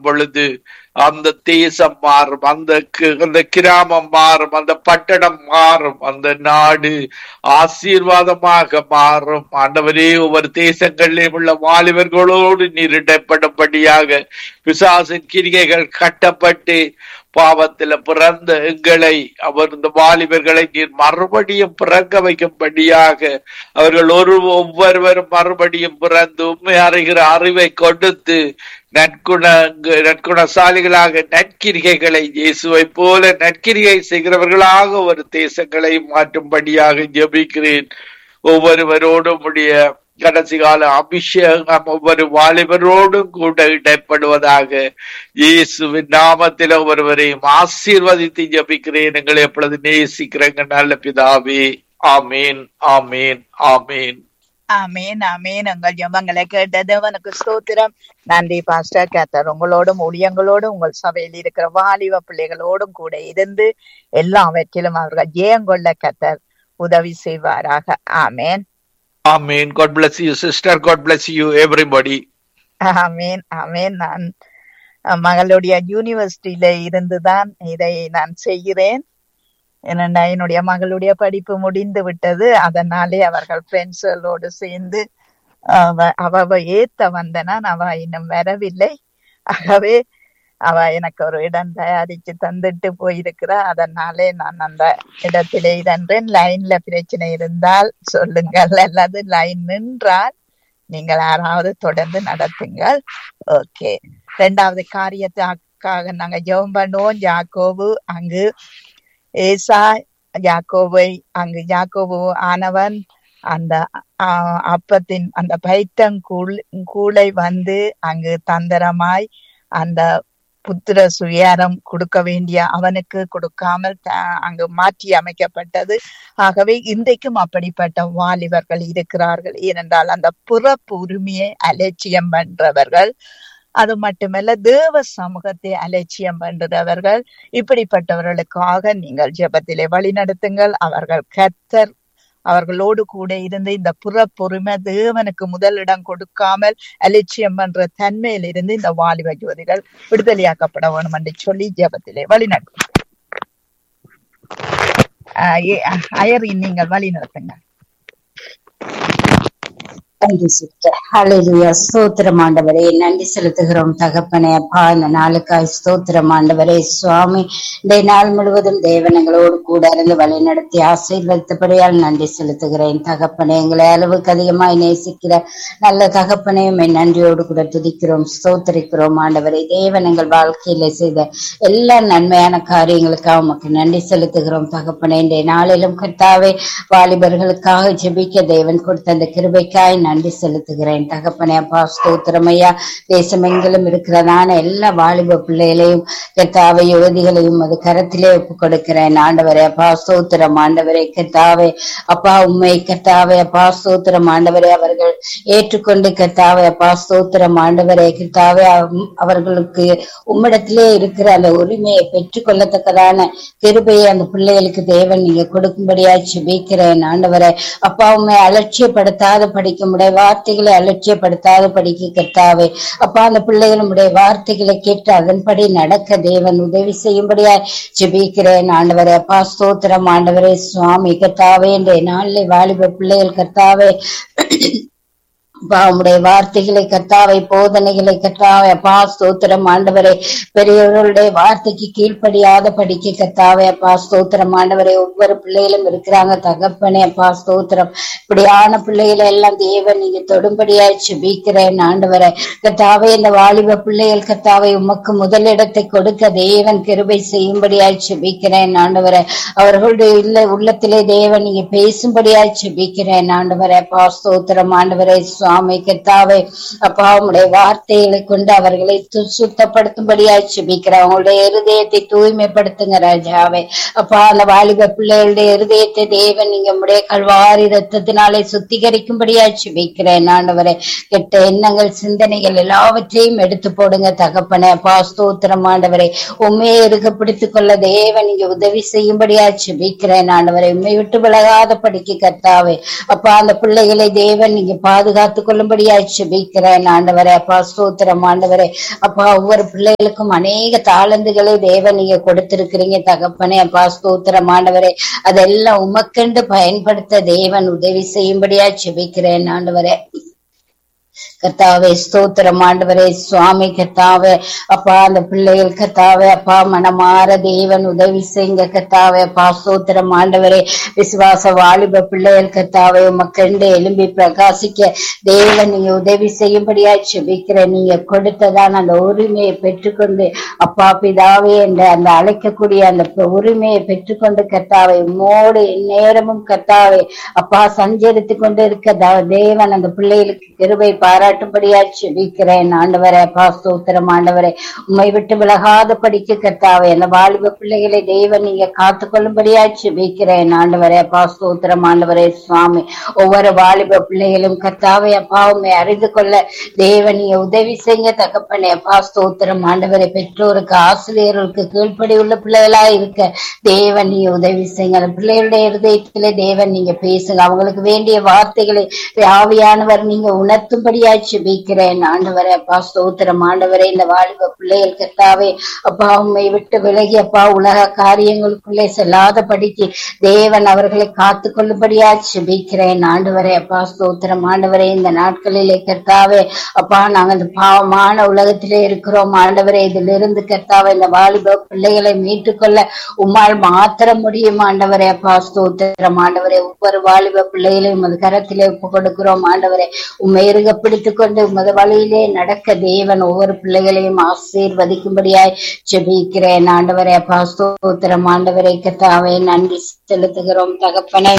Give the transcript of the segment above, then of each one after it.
பொழுது அந்த தேசம் மாறும் அந்த கி- அந்த கிராமம் மாறும் அந்த பட்டணம் மாறும் அந்த நாடு ஆசீர்வாதமாக மாறும் ஆண்டவரே ஒவ்வொரு தேசங்களிலும் உள்ள வாலிபர்களோடு நீர் இடைப்படும்படியாக பிசாசின் கிரிகைகள் கட்டப்பட்டு பாவத்துல பிறந்த எங்களை அவர் இந்த வாலிபர்களை நீர் மறுபடியும் பிறக்க வைக்கும்படியாக அவர்கள் ஒரு ஒவ்வொருவரும் மறுபடியும் பிறந்து உண்மை அறிகிற அறிவை கொடுத்து நற்குண நற்குணசாலிகளாக நற்கிரிகைகளை இயேசுவை போல நற்கிரிகை செய்கிறவர்களாக ஒரு தேசங்களை மாற்றும்படியாக ஜெபிக்கிறேன் ஒவ்வொருவரோடும் உடைய கடைசி கால அபிஷேகம் ஒவ்வொரு வாலிபரோடும் கூட இடைப்படுவதாக இயேசுவின் நாமத்தில் ஒவ்வொருவரையும் ஆசீர்வதித்து ஜபிக்கிறேன் எங்களை எப்பொழுது நேசிக்கிறேங்க நல்ல பிதாவே ஆமீன் ஆமீன் ஆமீன் ஆமேன் ஆமேன் உங்கள் ஜெபங்களை கேட்டது அவனுக்கு ஸ்தோத்திரம் நன்றி பாஸ்டர் கேத்தர் உங்களோடும் ஊழியங்களோடும் உங்கள் சபையில் இருக்கிற வாலிப பிள்ளைகளோடும் கூட இருந்து எல்லாவற்றிலும் அவர்கள் ஜெயங்கொள்ள கத்தர் உதவி செய்வாராக ஆமேன் ஆமீன் God bless you sister God bless you everybody amen amen நான் அஹ், மகளுடைய யூனிவர்சிட்டியில இருந்துதான் இதை நான் செய்கிறேன் ஏனென்றா என்னுடைய மகளுடைய படிப்பு முடிந்து விட்டது அதனாலே அவர்கள் ஃப்ரெண்ட்ஸுகளோடு சேர்ந்து அவ அவ அவ ஏத்த வந்தனான் அவ இன்னும் வரவில்லை ஆகவே அவ எனக்கு ஒரு இடம் தயாரிச்சு தந்துட்டு போயிருக்கிறா அதனாலே நான் அந்த இடத்திலே இதன்றேன் லைன்ல பிரச்சனை இருந்தால் சொல்லுங்கள் அல்லது லைன் நின்றால் நீங்கள் யாராவது தொடர்ந்து நடத்துங்கள் ஓகே ரெண்டாவது காரியத்துக்காக நாங்க ஜெபம் பண்ணுவோம் ஜாக்கோபு அங்கு ஏசா யாக்கோபை அங்கு யாக்கோபு ஆனவன் அந்த ஆஹ், அப்பத்தின் அந்த பைத்தங்கூழ் கூளை வந்து அங்கு தந்திரமாய் அந்த புத்திர சுயாரம் கொடுக்க வேண்டிய அவனுக்கு கொடுக்காமல் த- அங்கு மாற்றி அமைக்கப்பட்டது ஆகவே இன்றைக்கும் அப்படிப்பட்ட வாலிபர்கள் இருக்கிறார்கள் ஏனென்றால் அந்த புறப்பு உரிமையை அலட்சியம் பண்றவர்கள் அது மட்டுமல்ல தேவ சமூகத்தை அலட்சியம் பண்றவர்கள் இப்படிப்பட்டவர்களுக்காக நீங்கள் ஜெபத்திலே வழிநடத்துங்கள் அவர்கள் கர்த்தர் அவர்களோடு கூட இருந்து இந்த புறப்பொறுமை தேவனுக்கு முதலிடம் கொடுக்காமல் அலட்சியம் பண்ற தன்மையில் இருந்து இந்த வாலிப ஜோதிகள் விடுதலையாக்கப்பட வேணும் என்று சொல்லி ஜெபத்திலே வழிநடத்தும் அயரி நீங்கள் வழி நடத்துங்க நன்றி சிஸ்டர் ஹalleluya ஸ்தோத்திரம் ஆண்டவரே நன்றி செலுத்துகிறோம் தகப்பனே அப்பா இந்த நாளுக்காய் ஸ்தோத்திரம் ஆண்டவரே சுவாமி இந்த நாள் முழுவதும் தேவனங்களோடு கூட இருந்து வழி நடத்தி ஆசீர்வதித்தபடியால் நன்றி செலுத்துகிறேன் தகப்பனே எங்களை அளவுக்கு அதிகமாய் நேசிக்கிற நல்ல தகப்பனே உம்மை நன்றியோடு கூட துதிக்கிறோம் ஸ்தோத்திரிக்கிறோம் ஆண்டவரே தேவன் எங்கள் வாழ்க்கையில செய்த எல்லா நன்மையான காரியங்களுக்காக உமக்கு நன்றி செலுத்துகிறோம் தகப்பனே இந்த நாளிலும் கர்த்தாவே வாலிபர்களுக்காக ஜெபிக்க தேவன் கொடுத்த அந்த கிருபைக்காய் நன்றி செலுத்துகிறேன் தகப்பனே அப்பா ஸ்தோத்திரம் ஐயா தேசமெங்கிலும் இருக்கிறதான எல்லா வாலிப பிள்ளைகளையும் கர்த்தாவை யுவதிகளையும் அது கரத்திலே ஒப்பு கொடுக்கிறேன் ஆண்டவரே அப்பா ஸ்தோத்திரம் ஆண்டவரே கர்த்தாவே அப்பா உண்மை கர்த்தாவே அப்பா ஸ்தோத்திரம் ஆண்டவரே அவர்கள் ஏற்றுக்கொண்டு கர்த்தாவே அப்பா ஸ்தோத்திரம் ஆண்டவரே கர்த்தாவே அவ- அவர்களுக்கு உம்மிடத்திலே இருக்கிற அந்த உரிமையை பெற்றுக்கொள்ளத்தக்கதான கிருபையை அந்த பிள்ளைகளுக்கு தேவன் நீங்க கொடுக்கும்படியா ஜெபிக்கிறேன் ஆண்டவரே அப்பா உண்மை அலட்சியப்படுத்தாத படிக்க முடிய வார்த்தைகளை அலட்சியப்படுத்தாத படிக்க கர்த்தாவே அப்பா அந்த பிள்ளைகளுடைய வார்த்தைகளை கேட்டு அதன்படி நடக்க தேவன் உதவி செய்யும்படியா ஜெபிக்கிறேன் ஆண்டவரே அப்பா ஸ்தோத்திரம் ஆண்டவரே சுவாமி கர்த்தாவே என்ற நாளிலே வாலிப பிள்ளைகள் கர்த்தாவே அப்பா, உம்முடைய வார்த்தைகளை கர்த்தாவை போதனைகளை கர்த்தாவை அப்பா ஸ்தோத்திரம் ஆண்டவரே பெரியவர்களுடைய வார்த்தைக்கு கீழ்ப்படியாத படிக்க கர்த்தாவே அப்பா ஸ்தோத்திரம் ஆண்டவரே ஒவ்வொரு பிள்ளைகளும் இருக்கிறாங்க தகப்பனே அப்பா ஸ்தோத்திரம் இப்படியான பிள்ளைகளை எல்லாம் தேவன் நீங்க தொடும்படியாய் ஜெபிக்கிறேன் ஆண்டவரே கர்த்தாவே இந்த வாலிப பிள்ளைகள் கர்த்தாவை உமக்கு முதலிடத்தை கொடுக்க தேவன் கிருபை செய்யும்படியாய் ஜெபிக்கிறேன் ஆண்டவரே அவர்களுடைய இல்ல உள்ளத்திலே தேவன் நீங்க பேசும்படியாய் ஜெபிக்கிறேன் ஆண்டவரே அப்பா ஸ்தோத்திரம் ஆண்டவரே சுவாமி கர்த்தாவே அப்பா உம்முடைய வார்த்தைகளை கொண்டு அவர்களை து- சுத்தப்படுத்தும்படியாய் ஜெபிக்கிறேன் அவங்களுடைய இருதயத்தை தூய்மைப்படுத்துங்க ராஜாவே அப்பா அந்த வாலிப பிள்ளைகளுடைய இருதயத்தை தேவன் நீங்க உம்முடைய கல்வாரி ரத்தத்தினாலே சுத்திகரிக்கும்படியாய் ஜெபிக்கிறேன் ஆண்டவரே கெட்ட எண்ணங்கள் சிந்தனைகள் எல்லாவற்றையும் எடுத்து போடுங்க தகப்பனே அப்பா ஸ்தோத்திரம் ஆண்டவரே உண்மையை இருக்க பிடித்துக் கொள்ள தேவன் நீங்க உதவி செய்யும்படியா ஜெபிக்கிறேன் ஆண்டவரை உண்மை விட்டு விலகாத படிக்க கர்த்தாவே அப்பா அந்த பிள்ளைகளை தேவன் நீங்க பாதுகாத்து காத்து கொள்ளும்படியா ஜெபிக்கிறேன் ஆண்டவரே அப்பா ஸ்தோத்திரம் ஆண்டவரே அப்பா ஒவ்வொரு பிள்ளைகளுக்கும் அநேக தாளந்துகளை தேவன் நீங்க கொடுத்திருக்கிறீங்க தகப்பனே அப்பா ஸ்தோத்திரம் ஆண்டவரே அதெல்லாம் உமக்கென்று பயன்படுத்த தேவன் உதவி செய்யும்படியா ஜெபிக்கிறேன் ஆண்டவரே கர்த்தாவே ஸ்தோத்திரம் ஆண்டவரே சுவாமி கர்த்தாவே அப்பா அந்த பிள்ளைகள் கர்த்தாவே அப்பா மனமாற தேவன் உதவி செய்யுங்க கர்த்தாவே அப்பா ஸ்தோத்திரம் ஆண்டவரே விசுவாச வாலிப பிள்ளைகள் கர்த்தாவே உமக்கண்டு எலும்பி பிரகாசிக்க தேவன் நீங்க உதவி செய்யும்படியா செபிக்கிற நீங்க கொடுத்ததான அந்த உரிமையை பெற்றுக்கொண்டு அப்பா பிதாவே என்ற அந்த அழைக்கக்கூடிய அந்த ப- உரிமையை பெற்றுக்கொண்டு கர்த்தாவே உம்மோடு நேரமும் கர்த்தாவே அப்பா சஞ்சரித்து கொண்டு இருக்க த- தேவன் அந்த பிள்ளைகளுக்கு கிருபை பாராட்டும்படியா செபிக்கிறேன் ஆண்டவரே அப்பா ஸ்தோத்திரம் ஆண்டவரே உம்மை விட்டு விலகாத படிக்க கர்த்தாவே அந்த வாலிப பிள்ளைகளை தேவன் நீங்க காத்துக்கொள்ளும்படியா செபிக்கிறேன் ஆண்டவரே அப்பா ஸ்தோத்திரம் ஆண்டவரே சுவாமி ஒவ்வொரு வாலிப பிள்ளைகளும் கர்த்தாவே அப்பா உண்மை அறிந்து கொள்ள தேவன் நீங்க உதவி செய்ய தகப்பனே அப்பா ஸ்தோத்திரம் ஆண்டவரே பெற்றோருக்கு ஆசிரியர்களுக்கு கீழ்ப்படி உள்ள பிள்ளைகளா இருக்க தேவன் நீங்க உதவி செய்யுங்க அந்த பிள்ளைகளுடைய இருதயத்திலே தேவன் நீங்க பேசுங்க அவங்களுக்கு வேண்டிய வார்த்தைகளை ஆவியானவர் நீங்க உணர்த்தும்படியா ஜெபிக்கிறேன் ஆண்டவரே அப்பா ஸ்தோத்திரம் ஆண்டவரே இந்த வாலிப பிள்ளைகள் கர்த்தாவே அப்பா உண்மை விட்டு விலகி அப்பா உலக காரியங்களுக்குள்ளே செல்லாத படிக்கு தேவன் அவர்களை காத்து கொள்ளும்படியா ஜெபிக்கிறேன் ஆண்டவரே அப்பா ஸ்தோத்திரம் ஆண்டவரே இந்த நாட்களிலே கர்த்தாவே அப்பா நாங்க இந்த பாவமான உலகத்திலே இருக்கிறோம் ஆண்டவரே இதிலிருந்து கர்த்தாவே இந்த வாலிப பிள்ளைகளை மீட்டுக்கொள்ள உம்மால் மாத்திரம் முடியும் ஆண்டவரே அப்பா ஸ்தோத்திரம் ஆண்டவரே ஒவ்வொரு வாலிப பிள்ளைகளையும் உமது கரத்திலே ஒப்பு கொடுக்கிறோம் ஆண்டவரே உம்மை இருக பிடித்துக் கொண்டு உமது வழியிலே நடக்க தேவன் ஒவ்வொரு பிள்ளைகளையும் ஆசீர்வதிக்கும்படியாய் ஜெபிக்கிறேன் ஆண்டவரே அப்பா ஸ்தோத்திரம் ஆண்டவரே கர்த்தாவே நன்றி செலுத்துகிறோம் தகப்பனே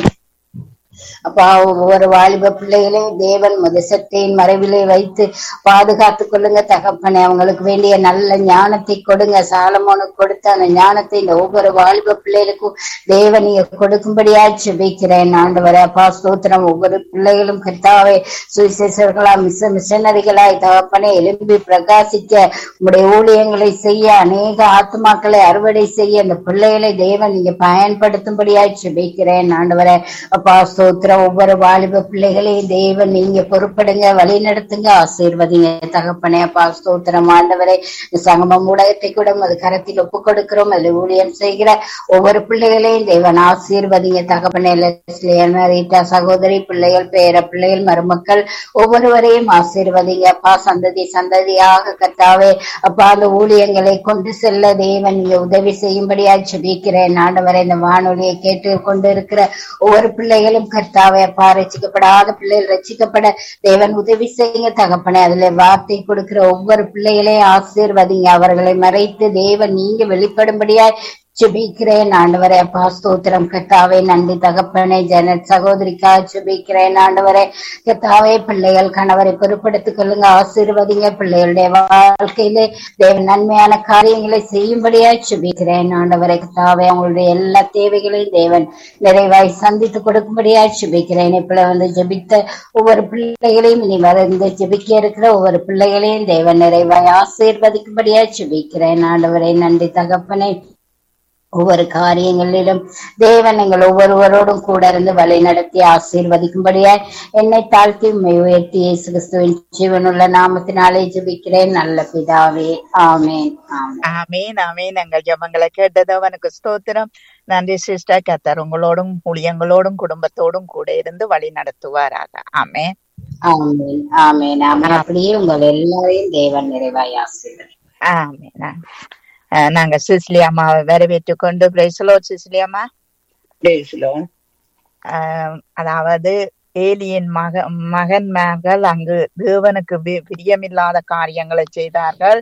அப்பா ஒவ்வொரு வாலிப பிள்ளைகளையும் தேவன் மதுசத்தையின் மறைவிலே வைத்து பாதுகாத்துக் கொள்ளுங்க தகப்பனே அவங்களுக்கு வேண்டிய நல்ல ஞானத்தை கொடுங்க சாலமோனுக்கு கொடுத்த அந்த ஞானத்தை இந்த ஒவ்வொரு வாலிப பிள்ளைகளுக்கும் தேவன் நீங்க கொடுக்கும்படியா ஜெபிக்கிறேன் ஆண்டவரே அப்பா ஸ்தோத்திரம் ஒவ்வொரு பிள்ளைகளும் கர்த்தாவே சுவிசேஷர்களா மிஷ மிஷனரிகளாய் தகப்பனே எலும்பி பிரகாசிக்க உங்களுடைய ஊழியங்களை செய்ய அநேக ஆத்மாக்களை அறுவடை செய்ய அந்த பிள்ளைகளை தேவன் நீங்க பயன்படுத்தும்படியா ஜெபிக்கிறேன் ஆண்டவரே அப்பா ஸ்தோத்திரம் ஒவ்வொரு வாலிப பிள்ளைகளையும் தேவன் நீங்க பொறுப்படுங்க வழி நடத்துங்க ஆசீர்வதிங்க தகப்பனே அப்பா ஸ்தோத்திரம் ஆண்டவரே இந்த சங்கமம் ஊடகத்தை கூட அது கரத்தில் ஒப்பு கொடுக்கிறோம் அதில் ஊழியம் செய்கிற ஒவ்வொரு பிள்ளைகளையும் தேவன் ஆசீர்வதிங்க தகப்பனே லெஸ்லியன் ரீட்டா சகோதரி பிள்ளைகள் பேர பிள்ளைகள் மருமக்கள் ஒவ்வொருவரையும் ஆசீர்வதிங்க அப்பா சந்ததி சந்ததியாக கத்தாவே அப்பா அந்த ஊழியங்களை கொண்டு செல்ல தேவன் நீங்க உதவி செய்யும்படியா ஜெபிக்கிறேன் ஆண்டவரை இந்த வானொலியை கேட்டு கொண்டு இருக்கிற ஒவ்வொரு பிள்ளைகளும் கர்த்தாவே அப்பா ரசிக்கப்படாத பிள்ளைகள் ரசிக்கப்பட தேவன் உதவி செய்யுங்க தகப்பனே அதுல வார்த்தை கொடுக்கிற ஒவ்வொரு பிள்ளைகளையும் ஆசீர்வதிங்க அவர்களை மறைத்து தேவன் நீங்க வெளிப்படும்படியா ஜெபிக்கிறேன் ஆண்டவரே அப்பா ஸ்தோத்திரம் கத்தாவே நன்றி தகப்பனே ஜனத் சகோதரிக்கா ஜெபிக்கிறேன் ஆண்டவரே கத்தாவே பிள்ளைகள் கணவரை பொறுப்படுத்திக் கொள்ளுங்க ஆசீர்வதிங்க பிள்ளைகளுடைய வாழ்க்கையிலே தேவன் நன்மையான காரியங்களை செய்யும்படியா ஜெபிக்கிறேன் ஆண்டவரை கத்தாவே அவங்களுடைய எல்லா தேவைகளையும் தேவன் நிறைவாய் சந்தித்து கொடுக்கும்படியா ஜெபிக்கிறேன் இப்ப வந்து ஜெபித்த ஒவ்வொரு பிள்ளைகளையும் இனி வந்து ஜெபிக்க இருக்கிற ஒவ்வொரு பிள்ளைகளையும் தேவன் நிறைவாய் ஆசீர்வதிக்கும்படியா ஜெபிக்கிறேன் ஆண்டவரை நன்றி தகப்பனே ஒவ்வொரு காரியங்களிலும் தேவன் எங்கள் ஒவ்வொருவரோடும் கூட இருந்து வழி நடத்தி ஆசீர்வதிக்கும்படியாய் என்னை தாழ்த்தி உண்மை உயர்த்தி இயேசு கிறிஸ்துவின் ஜீவனுள்ள நாமத்தினாலே ஜெபிக்கிறேன் நல்ல பிதாவே ஆமேன் ஆமேன் ஆமீன் ஆமீன் எங்கள் ஜெபங்களை கேட்டது அவனுக்கு ஸ்தோத்திரம் நன்றி சிஸ்டர் கத்தர் உங்களோடும் ஊழியங்களோடும் குடும்பத்தோடும் கூட இருந்து வழி நடத்துவாராக ஆமேன் ஆமேன் ஆமேன் ஆமேன் அப்படியே உங்கள் எல்லாரையும் தேவன் நிறைவாய் ஆசீர்வதி ஆமீன் ஆமீன். அஹ் நாங்க சிசிலி அம்மாவை வரவேற்றுக் கொண்டு பிரைசலோ சிசிலி அம்மா Praise the Lord. ஆஹ் அதாவது ஏலியின் மக மகன்மார்கள் அங்கு தேவனுக்கு வி- பிரியமில்லாத காரியங்களை செய்தார்கள்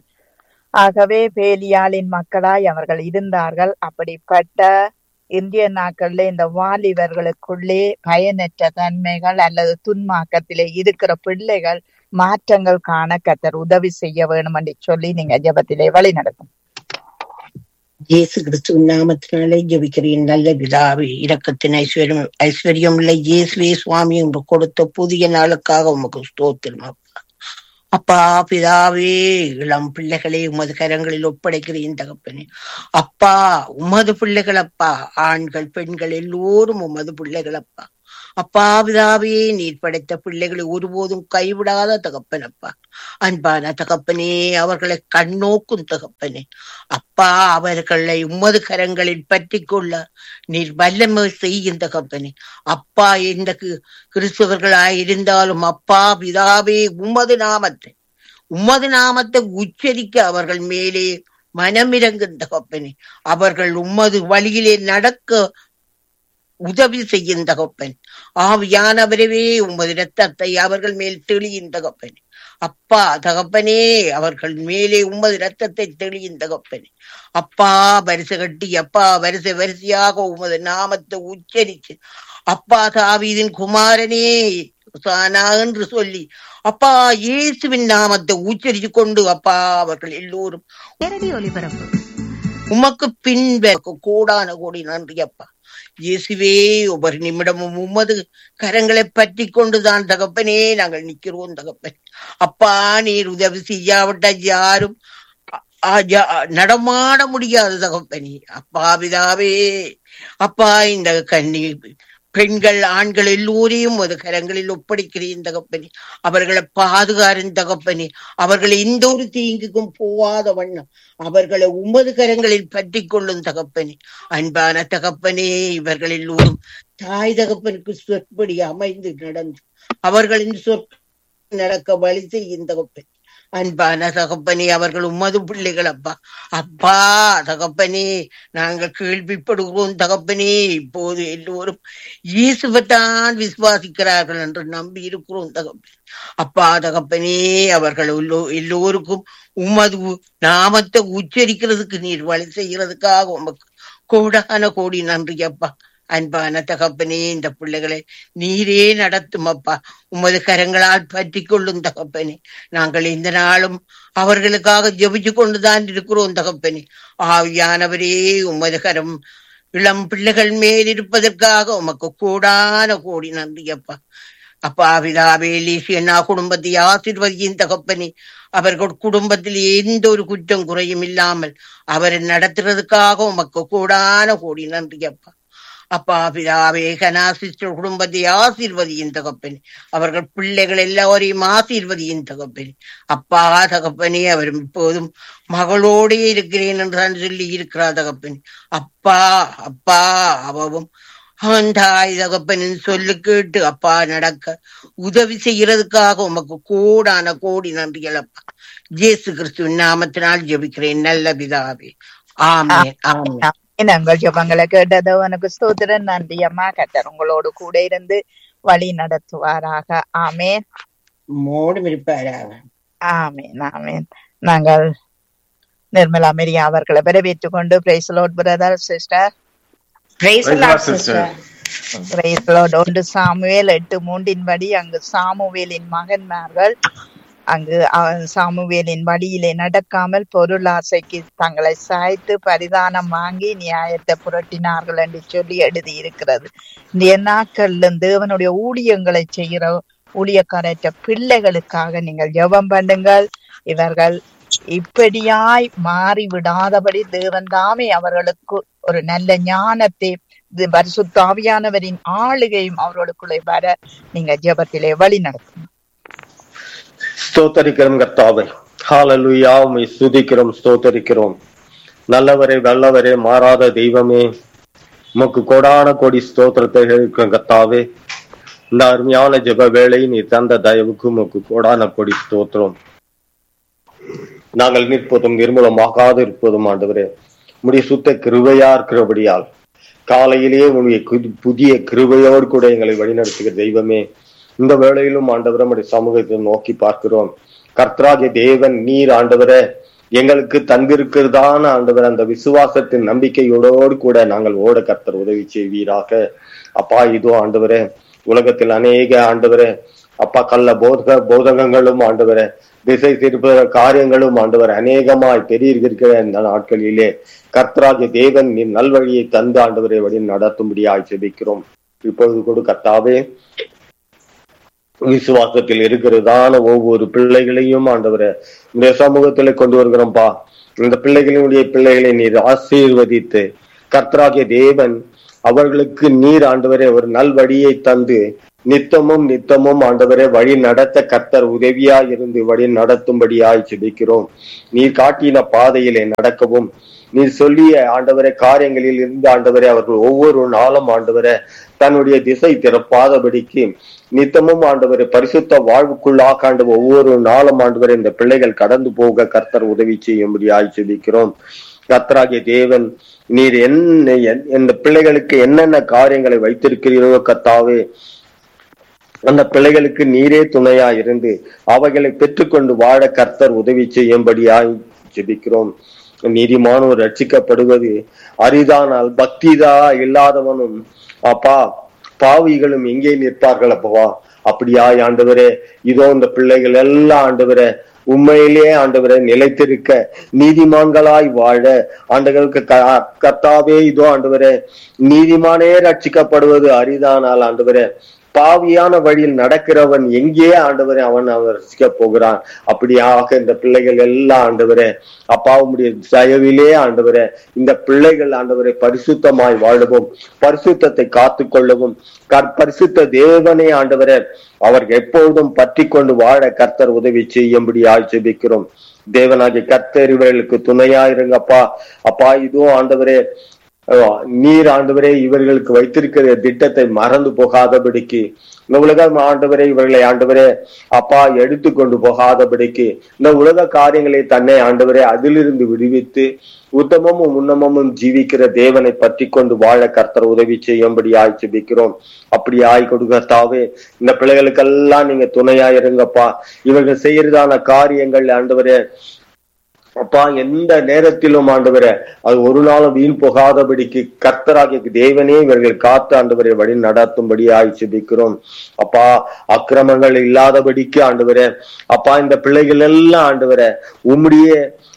ஆகவே பேலியாளின் மக்களாய் அவர்கள் இருந்தார்கள் அப்படிப்பட்ட இந்திய நாட்கள்ல இந்த வாலிபர்களுக்குள்ளே பயனற்ற தன்மைகள் அல்லது துன்மாக்கத்திலே இருக்கிற பிள்ளைகள் மாற்றங்கள் காண கத்தர் உதவி செய்ய வேணும் என்று சொல்லி நீங்க ஜெபத்திலே வழி நடக்கும் இயேசு கிறிஸ்துவின் நாமத்தினாலே ஜெபிக்கிறேன் நல்ல பிதாவே இரக்கத்தின் ஐஸ்வர்யம் ஐஸ்வர்யம் உள்ள இயேசுவே சுவாமி என்று கொடுத்த புதிய நாளுக்காக உமக்கு ஸ்தோத்திரம் அப்பா அப்பா பிதாவே இளம் பிள்ளைகளை உமது கரங்களில் ஒப்படைக்கிறேன் தகப்பனே அப்பா உமது பிள்ளைகள் அப்பா ஆண்கள் பெண்கள் எல்லோரும் உமது பிள்ளைகள் அப்பா அப்பா பிதாவே நீர் படைத்த பிள்ளைகளை ஒருபோதும் கைவிடாத தகப்பனப்பா அன்பான தகப்பனே அவர்களை கண்ணோக்கும் தகப்பனே அப்பா அவர்களை உமது கரங்களில் பற்றி கொள்ள நீர் வல்லமை செய்யும் தகப்பனே அப்பா எந்த கி- கிறிஸ்தவர்களாய் இருந்தாலும் அப்பா பிதாவே உமது நாமத்தை உமது நாமத்தை உச்சரிக்க அவர்கள் மேலே மனமிறங்கும் தகப்பனே அவர்கள் உமது வழியிலே நடக்க உதவி செய்யும் தகப்பன் ஆவியானவரவே உமது இரத்தத்தை அவர்கள் மேல் தெளியும் தகப்பன் அப்பா தகப்பனே அவர்கள் மேலே உமது இரத்தத்தை தெளியும் தகப்பனே அப்பா வரிசை கட்டி அப்பா வரிசை வரிசையாக உமது நாமத்தை உச்சரித்து அப்பா தாவீதின் குமாரனே ஹோசானா என்று சொல்லி அப்பா இயேசுவின் நாமத்தை உச்சரித்து கொண்டு அப்பா அவர்கள் எல்லோரும் நேரடி ஒலிபரப்பு உமக்கு பின்ப கூடான கோடி நன்றி அப்பா இயேசுவே ஒவ்வொரு நிமிடமும் உமது கரங்களை பற்றி கொண்டுதான் தகப்பனே நாங்கள் நிக்கிறோம் தகப்பன் அப்பா நீர் உதவி செய்யாவிட்ட யாரும் அ- அ- யா- நடமாட முடியாது தகப்பனே அப்பா பிதாவே அப்பா இந்த கன்னி பெண்கள் ஆண்கள் எல்லோரையும் ஒரு கரங்களில் ஒப்படைக்கிறேன் தகப்பனே அவர்களை பாதுகாரும் தகப்பனே அவர்கள் எந்த ஒரு தீங்குக்கும் போவாத வண்ணம் அவர்களை உமது கரங்களில் பற்றி கொள்ளும் தகப்பனே அன்பான தகப்பனே இவர்கள் எல்லோரும் தாய் தகப்பனுக்கு சொற்படி அமைந்து நடந்து அவர்களின் சொற் நடக்க வழி செய்யும் தகப்பன் அன்பான தகப்பனே அவர்கள் உமது பிள்ளைகள் அப்பா அப்பா தகப்பனே நாங்கள் கேள்விப்படுகிறோம் தகப்பனே இப்போது எல்லோரும் இயேசுவைத்தான் விசுவாசிக்கிறார்கள் என்று நம்பி இருக்கிறோம் தகப்பன் அப்பா தகப்பனே அவர்கள் எல்லோ- எல்லோருக்கும் உமது உ- நாமத்தை உச்சரிக்கிறதுக்கு நீர் வழி செய்கிறதுக்காக உமக்கு கோடான கோடி நன்றி அப்பா அன்பான தகப்பனே இந்த பிள்ளைகளை நீரே நடத்தும் அப்பா உமது கரங்களால் பற்றி கொள்ளும் தகப்பனே நாங்கள் இந்த நாளும் அவர்களுக்காக ஜெபிச்சு கொண்டுதான் இருக்கிறோம் தகப்பனே ஆவியானவரே உமது கரம் இளம் பிள்ளைகள் மேல் இருப்பதற்காக உமக்கு கூடான கோடி நன்றி அப்பா அப்பா பிதாவே லீசியண்ணா குடும்பத்தை ஆசீர்வதியின் தகப்பனே அவர்கள் குடும்பத்தில் எந்த ஒரு குற்றம் குறையும் இல்லாமல் அவரை நடத்துறதுக்காக உமக்கு கூடான கோடி நன்றி அப்பா அப்பா பிதாவே கனாசிஸ்டர் குடும்பத்தை ஆசீர்வதியின் தகப்பனே அவர்கள் பிள்ளைகள் எல்லாரையும் ஆசீர்வதியின் தகப்பனே அப்பா தகப்பனே அவர் இப்போதும் மகளோடே இருக்கிறேன் என்று தான் சொல்லி இருக்கிறார் தகப்பனே அப்பா அப்பா அவவும் அவன் தாய் தகப்பனின் சொல்லு கேட்டு அப்பா நடக்க உதவி செய்யறதுக்காக உமக்கு கோடான கோடி நன்றிகள் அப்பா இயேசு கிறிஸ்துவின் நாமத்தினால் ஜெபிக்கிறேன் நல்ல பிதாவே ஆமென் ஆமென் நாங்கள் ஜபங்களை கேட்டது உனக்கு ஸ்தோத்திரம் நன்றி அம்மா கத்தர் உங்களோடு கூட இருந்து வழி நடத்துவாராக ஆமேன் மோடும் இருப்பாராக ஆமேன் ஆமேன் நாங்கள் நிர்மலா மெரியா அவர்களை வரவேற்றுக் கொண்டு praise Lord brother sister Praise the Praise Lord, God, sister. sister. Praise Lord ஒன்று சாமுவேல் எட்டு மூன்றின்படி அங்கு சாமுவேலின் மகன்மார்கள் அங்கு அவன் சாமுவேலின் வழியிலே நடக்காமல் பொருளாசைக்கு தங்களை சாய்த்து பரிதானம் வாங்கி நியாயத்தை புரட்டினார்கள் என்று சொல்லி எழுதி இருக்கிறது இந்த நாட்கள்ல தேவனுடைய ஊழியங்களை செய்கிற ஊழியக்காரற்ற பிள்ளைகளுக்காக நீங்கள் ஜெபம் பண்ணுங்கள் இவர்கள் இப்படியாய் மாறி விடாதபடி தேவன் தாமே அவர்களுக்கு ஒரு நல்ல ஞானத்தை இது பரிசுத்த ஆவியானவரின் ஆளுகையும் அவர்களுக்குள்ளே வர நீங்க ஜெபத்திலே வழி நடத்தணும் ஸ்தோத்தரிக்கிறோம் கர்த்தாவை ஹalleluya உம்மை ஸ்துதிக்கிறோம் ஸ்தோத்தரிக்கிறோம் நல்லவரே வல்லவரே மாறாத தெய்வமே உமக்கு கோடான கோடி ஸ்தோத்திரத்தை இருக்கிறோம் கர்த்தாவே இந்த அருமையான ஜெப வேளை நீ தந்த தயவுக்கு உமக்கு கோடான கோடி ஸ்தோத்திரம் நாங்கள் நிற்பதும் நிர்மூலமாகாது இருப்பதும் ஆண்டவரே உம்முடைய சுத்த கிருபையா இருக்கிறபடியால் காலையிலேயே உன்னுடைய கு- புதிய கிருபையோடு கூட எங்களை வழிநடத்துகிற தெய்வமே இந்த வேளையிலும் ஆண்டவரை உம்முடைய சமூகத்தை நோக்கி பார்க்கிறோம் கர்த்தராகிய தேவன் நீர் ஆண்டவரே எங்களுக்கு தந்திருக்கிறதான ஆண்டவர் அந்த விசுவாசத்தின் நம்பிக்கையோடு கூட நாங்கள் ஓட கர்த்தர் உதவி செய்வீராக அப்பா இதோ ஆண்டவரே உலகத்தில் அநேக ஆண்டவரே அப்பா கள்ள போதக போதகங்களும் ஆண்டவரே திசை திருப்புகிற காரியங்களும் ஆண்டவர் அநேகமாய் பெருகிருக்கிற இந்த நாட்களிலே கர்த்தராகிய தேவன் நீ நல்வழியை தந்து ஆண்டவரை வழி நடத்தும்படியாய் ஜெபிக்கிறோம் இப்பொழுது கூட கர்த்தாவே விசுவாசத்தில் இருக்கிறதான ஒவ்வொரு பிள்ளைகளையும் ஆண்டவரை இந்த சமூகத்துல கொண்டு வருகிறோம்ப்பா இந்த பிள்ளைகளினுடைய பிள்ளைகளை நீர் ஆசீர்வதித்து கர்த்தராகிய தேவன் அவர்களுக்கு நீர் ஆண்டவரே ஒரு நல் வழியை தந்து நித்தமும் நித்தமும் ஆண்டவரே வழி நடத்த கர்த்தர் உதவியா இருந்து வழி நடத்தும்படியாய் ஜெபிக்கிறோம் நீர் காட்டின பாதையிலே நடக்கவும் நீர் சொல்லிய ஆண்டவரே காரியங்களில் இருந்து ஆண்டவரே அவர்கள் ஒவ்வொரு நாளும் ஆண்டவரே தன்னுடைய திசை திறப்பாதபடிக்கு நித்தமும் ஆண்டவரை பரிசுத்த வாழ்வுக்குள்ளாக ஆண்டு ஒவ்வொரு நாளும் ஆண்டவரை இந்த பிள்ளைகள் கடந்து போக கர்த்தர் உதவி செய்யும்படியாய் ஜெபிக்கிறோம் கர்த்தராகிய தேவன் நீர் என்ன என்- இந்த பிள்ளைகளுக்கு என்னென்ன காரியங்களை வைத்திருக்கிறீரோ கர்த்தாவே அந்த பிள்ளைகளுக்கு நீரே துணையா இருந்து அவைகளை பெற்றுக்கொண்டு வாழ கர்த்தர் உதவி செய்யும்படியாய் ஜெபிக்கிறோம் நீதிமானோர் ரட்சிக்கப்படுவது அரிதானால் பக்திதா இல்லாதவனும் அப்பா பாவிகளும் எங்கே நிற்பார்கள் அப்பவா அப்படியாய் ஆண்டவரே இதோ இந்த பிள்ளைகள் எல்லாம் ஆண்டவரே உண்மையிலே ஆண்டவரை நிலைத்திருக்க நீதிமான்களாய் வாழ ஆண்டவருக்கு க- கர்த்தாவே இதோ ஆண்டவரே நீதிமானே ரட்சிக்கப்படுவது அரிதானால் ஆண்டவரே பாவியான வழியில் நடக்கிறவன் எங்கே ஆண்டவரே அவன் அவன் ரசிக்க போகிறான் அப்படியாக இந்த பிள்ளைகள் எல்லாம் ஆண்டவரே அப்பாவுடைய தயவிலே ஆண்டவரே இந்த பிள்ளைகள் ஆண்டவரை பரிசுத்தமாய் வாழவும் பரிசுத்தத்தை காத்து கொள்ளவும் கற்- பரிசுத்த தேவனே ஆண்டவரே அவர்கள் எப்பொழுதும் பற்றி கொண்டு வாழ கர்த்தர் உதவி செய்யும்படி ஜெபிக்கிறோம் தேவனாகிய கர்த்தர் இவர்களுக்கு துணையா இருங்கப்பா அப்பா இதுவும் ஆண்டவரே அஹ் நீர் ஆண்டவரே இவர்களுக்கு வைத்திருக்கிற திட்டத்தை மறந்து போகாதபடிக்கு இந்த உலகம் ஆண்டவரே இவர்களை ஆண்டவரே அப்பா எடுத்து கொண்டு போகாதபடிக்கு இந்த உலக காரியங்களை தன்னை ஆண்டவரே அதிலிருந்து விடுவித்து உத்தமமும் உன்னமமும் ஜீவிக்கிற தேவனை பற்றி கொண்டு வாழ கர்த்தர் உதவி செய்யும்படி ஜெபிக்கிறோம் அப்படி ஆய் கொடுக்கத்தாவே இந்த பிள்ளைகளுக்கெல்லாம் நீங்க துணையா இருங்கப்பா இவர்கள் செய்யறதான காரியங்கள் ஆண்டவரே அப்பா எந்த நேரத்திலும் ஆண்டவரே அது ஒரு நாளும் வீண் போகாதபடிக்கு கர்த்தராகிய தேவனே இவர்கள் காத்து ஆண்டவரை வழி நடத்தும்படி ஆய்ச்சிபிக்கிறோம் அப்பா அக்கிரமங்கள் இல்லாதபடிக்கு ஆண்டவரே அப்பா இந்த பிள்ளைகள் எல்லாம் ஆண்டவரே உம்முடைய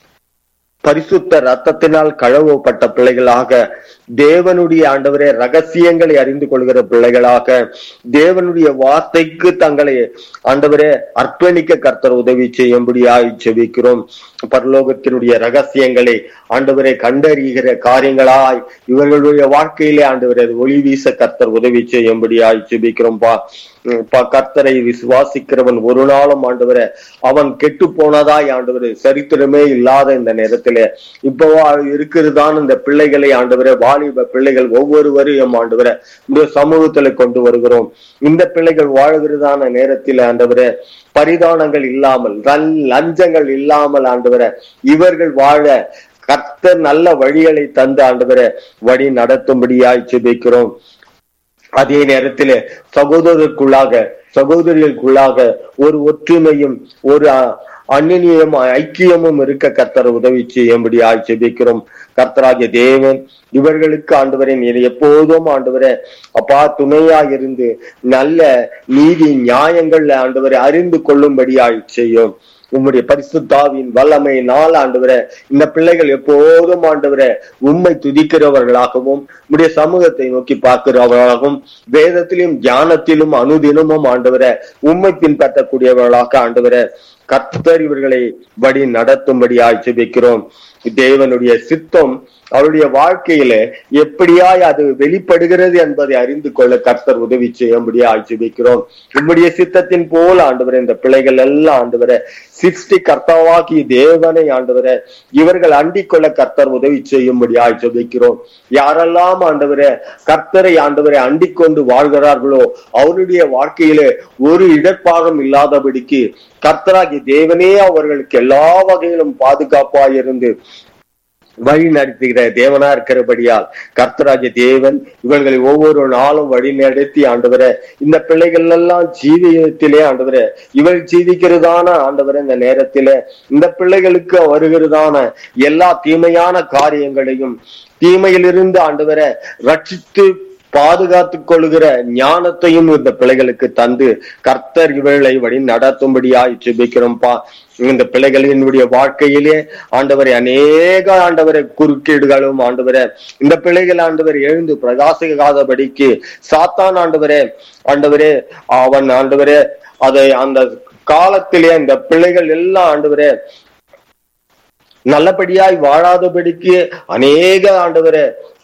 பரிசுத்த ரத்தத்தினால் கழுவப்பட்ட பிள்ளைகளாக தேவனுடைய ஆண்டவரே ரகசியங்களை அறிந்து கொள்கிற பிள்ளைகளாக தேவனுடைய வார்த்தைக்கு தங்களை ஆண்டவரே அர்ப்பணிக்க கர்த்தர் உதவி செய்யும்படியாய் செபிக்கிறோம் பரலோகத்தினுடைய ரகசியங்களை ஆண்டவரை கண்டறிகிற காரியங்களாய் இவர்களுடைய வாழ்க்கையிலே ஆண்டவரை ஒளி வீச கர்த்தர் உதவி செய்யும்படியாய் செபிக்கிறோம்பா உம் பா கர்த்தரை விசுவாசிக்கிறவன் ஒரு நாளும் ஆண்டவரே அவன் கெட்டு போனதாய் ஆண்டவரே சரித்திரமே இல்லாத இந்த நேரத்திலே இப்போ இருக்கிறதான இந்த பிள்ளைகளை ஆண்டவரே வாலிப பிள்ளைகள் ஒவ்வொருவரையும் ஆண்டவரே இந்த சமூகத்துல கொண்டு வருகிறோம் இந்த பிள்ளைகள் வாழ்கிறதான நேரத்தில் ஆண்டவரே பரிதானங்கள் இல்லாமல் லஞ்- லஞ்சங்கள் இல்லாமல் ஆண்டவரே இவர்கள் வாழ கர்த்தர் நல்ல வழிகளை தந்து ஆண்டவரே வழி நடத்தும்படியாய் ஜெபிக்கிறோம் அதே நேரத்தில் சகோதரருக்குள்ளாக சகோதரிகளுக்குள்ளாக ஒரு ஒற்றுமையும் ஒரு அ- அந்நியம் ஐக்கியமும் இருக்க கர்த்தர் உதவி செய்யும்படி ஜெபிக்கிறோம் கர்த்தராகிய தேவன் இவர்களுக்கு ஆண்டவரே நீர் எப்போதும் ஆண்டவரே அப்பா துணையா இருந்து நல்ல நீதி நியாயங்கள் ஆண்டவரை அறிந்து கொள்ளும்படியாய் செய்யும் உம்முடைய பரிசுத்தாவின் வல்லமை நாள் ஆண்டவரே இந்த பிள்ளைகள் எப்போதும் ஆண்டவரே உம்மை துதிக்கிறவர்களாகவும் உம்முடைய சமூகத்தை நோக்கி பார்க்கிறவர்களாகவும் வேதத்திலும் ஞானத்திலும் அனுதினமும் ஆண்டவரே உம்மை பின்பற்றக்கூடியவர்களாக ஆண்டவரே கர்த்தர் இவர்களை வழி நடத்தும்படியாய் ஜெபிக்கிறோம் தேவனுடைய சித்தம் அவருடைய வாழ்க்கையில எப்படியாய் அது வெளிப்படுகிறது என்பதை அறிந்து கொள்ள கர்த்தர் உதவி செய்யும்படியாய் ஜெபிக்கிறோம் உம்முடைய சித்தத்தின் போல ஆண்டவரே இந்த பிள்ளைகள் எல்லாம் ஆண்டவரே சிருஷ்டி கர்த்தாவாகிய தேவனை ஆண்டவரே இவர்கள் அண்டிக் கொள்ள கர்த்தர் உதவி செய்யும்படியாய் ஜெபிக்கிறோம் யாரெல்லாம் ஆண்டவரே கர்த்தரை ஆண்டவரை அண்டிக் கொண்டு வாழ்கிறார்களோ அவருடைய வாழ்க்கையிலே ஒரு இடர்பாகம் இல்லாதபடிக்கு கர்த்தராகிய தேவனே அவர்களுக்கு எல்லா வகையிலும் பாதுகாப்பாய் இருந்து வழி நடத்துகிற தேவனா இருக்கிறபடியால் கர்த்தராகிய தேவன் இவர்களை ஒவ்வொரு நாளும் வழி நடத்தி ஆண்டவரே இந்த பிள்ளைகள் எல்லாம் ஜீவியத்திலே ஆண்டவரே இவள் ஜீவிக்கிறதான ஆண்டவரே இந்த நேரத்திலே இந்த பிள்ளைகளுக்கு வருகிறதான எல்லா தீமையான காரியங்களையும் தீமையிலிருந்து ஆண்டவரை ரட்சித்து பாதுகாத்துக் கொள்கிற ஞானத்தையும் இந்த பிள்ளைகளுக்கு தந்து கர்த்தர் இவர்களை வழி நடத்தும்படியாய் ஜெபிக்கிறோம்ப்பா இந்த பிள்ளைகளினுடைய வாழ்க்கையிலே ஆண்டவரை அநேக ஆண்டவரை குறுக்கீடுகளும் ஆண்டவரே இந்த பிள்ளைகள் ஆண்டவர் எழுந்து பிரகாசிக்காதபடிக்கு சாத்தான் ஆண்டவரே ஆண்டவரே அவன் ஆண்டவரே அதை அந்த காலத்திலே இந்த பிள்ளைகள் எல்லாம் ஆண்டவரே நல்லபடியாய் வாழாதபடிக்கு அநேக ஆண்டவரே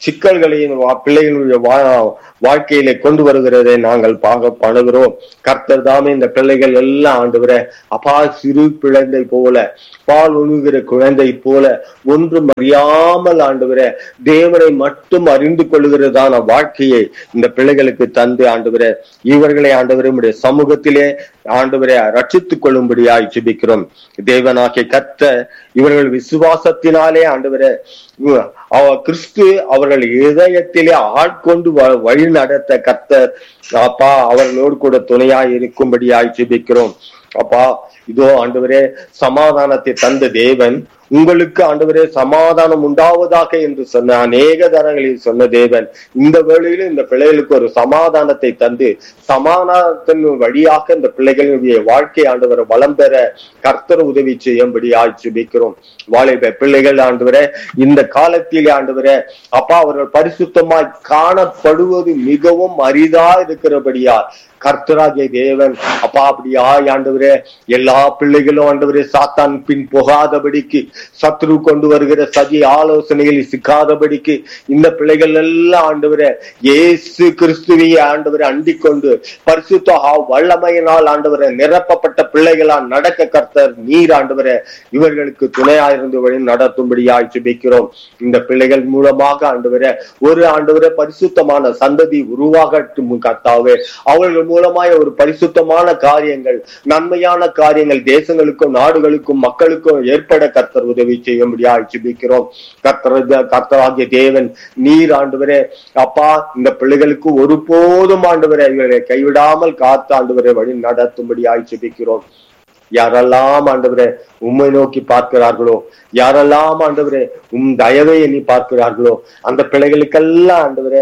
சிக்கல்களையும் வா- பிள்ளைகளுடைய வா- வாழ்க்கையில கொண்டு வருகிறதை நாங்கள் பார்க்க பண்ணுகிறோம் கர்த்தர் தாமே இந்த பிள்ளைகள் எல்லாம் ஆண்டவரே அப்பா சிறு பிள்ளைந்தை போல பால் ஒழுகிற குழந்தை போல ஒன்றும் அறியாமல் ஆண்டவரே தேவனை மட்டும் அறிந்து கொள்ளுகிறதான வாழ்க்கையை இந்த பிள்ளைகளுக்கு தந்து ஆண்டவரே இவர்களை ஆண்டவரே உம்முடைய சமூகத்திலே ஆண்டவரை ரட்சித்துக் கொள்ளும்படியாய் ஜெபிக்கிறோம் தேவனாகிய கத்த இவர்கள் விசுவாசத்தினாலே ஆண்டவரே உ- அவ- கிறிஸ்து அவர்கள் இதயத்திலே ஆட்கொண்டு வ- வழி நடத்த கத்தர் அப்பா அவர்களோடு கூட துணையாய் இருக்கும்படியாய் ஜெபிக்கிறோம் அப்பா இதோ ஆண்டவரே சமாதானத்தை தந்த தேவன் உங்களுக்கு ஆண்டவரே சமாதானம் உண்டாவதாக என்று சொன்ன அநேக தரங்களில் சொன்ன தேவன் இந்த வேளையிலும் இந்த பிள்ளைகளுக்கு ஒரு சமாதானத்தை தந்து சமாதானத்தின் வழியாக இந்த பிள்ளைகளுடைய வாழ்க்கை ஆண்டவரை வளம் பெற கர்த்தர் உதவி செய்யும்படி ஜெபிக்கிறோம் வாலிப பிள்ளைகள் ஆண்டவரே இந்த காலத்திலே ஆண்டவரே அப்பா அவர்கள் பரிசுத்தமாய் காணப்படுவது மிகவும் அரிதா இருக்கிறபடியா கர்த்தராகிய தேவன் அப்பா அப்படியா ஆண்டவரே எல்லா பிள்ளைகளும் ஆண்டவரே சாத்தான் பின் போகாதபடிக்கு சத்ரு கொண்டு வருகிற சதி ஆலோசனைகளில் சிக்காதபடிக்கு இந்த பிள்ளைகள் எல்லாம் ஆண்டவரே இயேசு கிறிஸ்துவை ஆண்டவரை அண்டிக் கொண்டு பரிசுத்த ஆ- வல்லமையினால் ஆண்டவரை நிரப்பப்பட்ட பிள்ளைகளால் நடக்க கர்த்தர் நீர் ஆண்டவரே இவர்களுக்கு துணையாயிருந்து வழி நடத்தும்படியாய் ஜெபிக்கிறோம் இந்த பிள்ளைகள் மூலமாக ஆண்டவரே ஒரு ஆண்டவரே பரிசுத்தமான சந்ததி உருவாகட்டும் கர்த்தாவே அவர்கள் மூலமாய் ஒரு பரிசுத்தமான காரியங்கள் நன்மையான காரியங்கள் தேசங்களுக்கும் நாடுகளுக்கும் மக்களுக்கும் ஏற்பட கர்த்தர் உதவி செய்யும்படியாய் ஜெபிக்கிறோம் கர்த்தர் கர்த்தராகிய தேவன் நீர் ஆண்டவரே அப்பா இந்த பிள்ளைகளுக்கு ஒருபோதும் ஆண்டவரே இவர்களை கைவிடாமல் காத்து ஆண்டவரை வழி நடத்தும்படியாய் ஜெபிக்கிறோம் யாரெல்லாம் ஆண்டவரே உம்மை நோக்கி பார்க்கிறார்களோ யாரெல்லாம் ஆண்டவரே உம் தயவை எண்ணி பார்க்கிறார்களோ அந்த பிள்ளைகளுக்கெல்லாம் ஆண்டவரே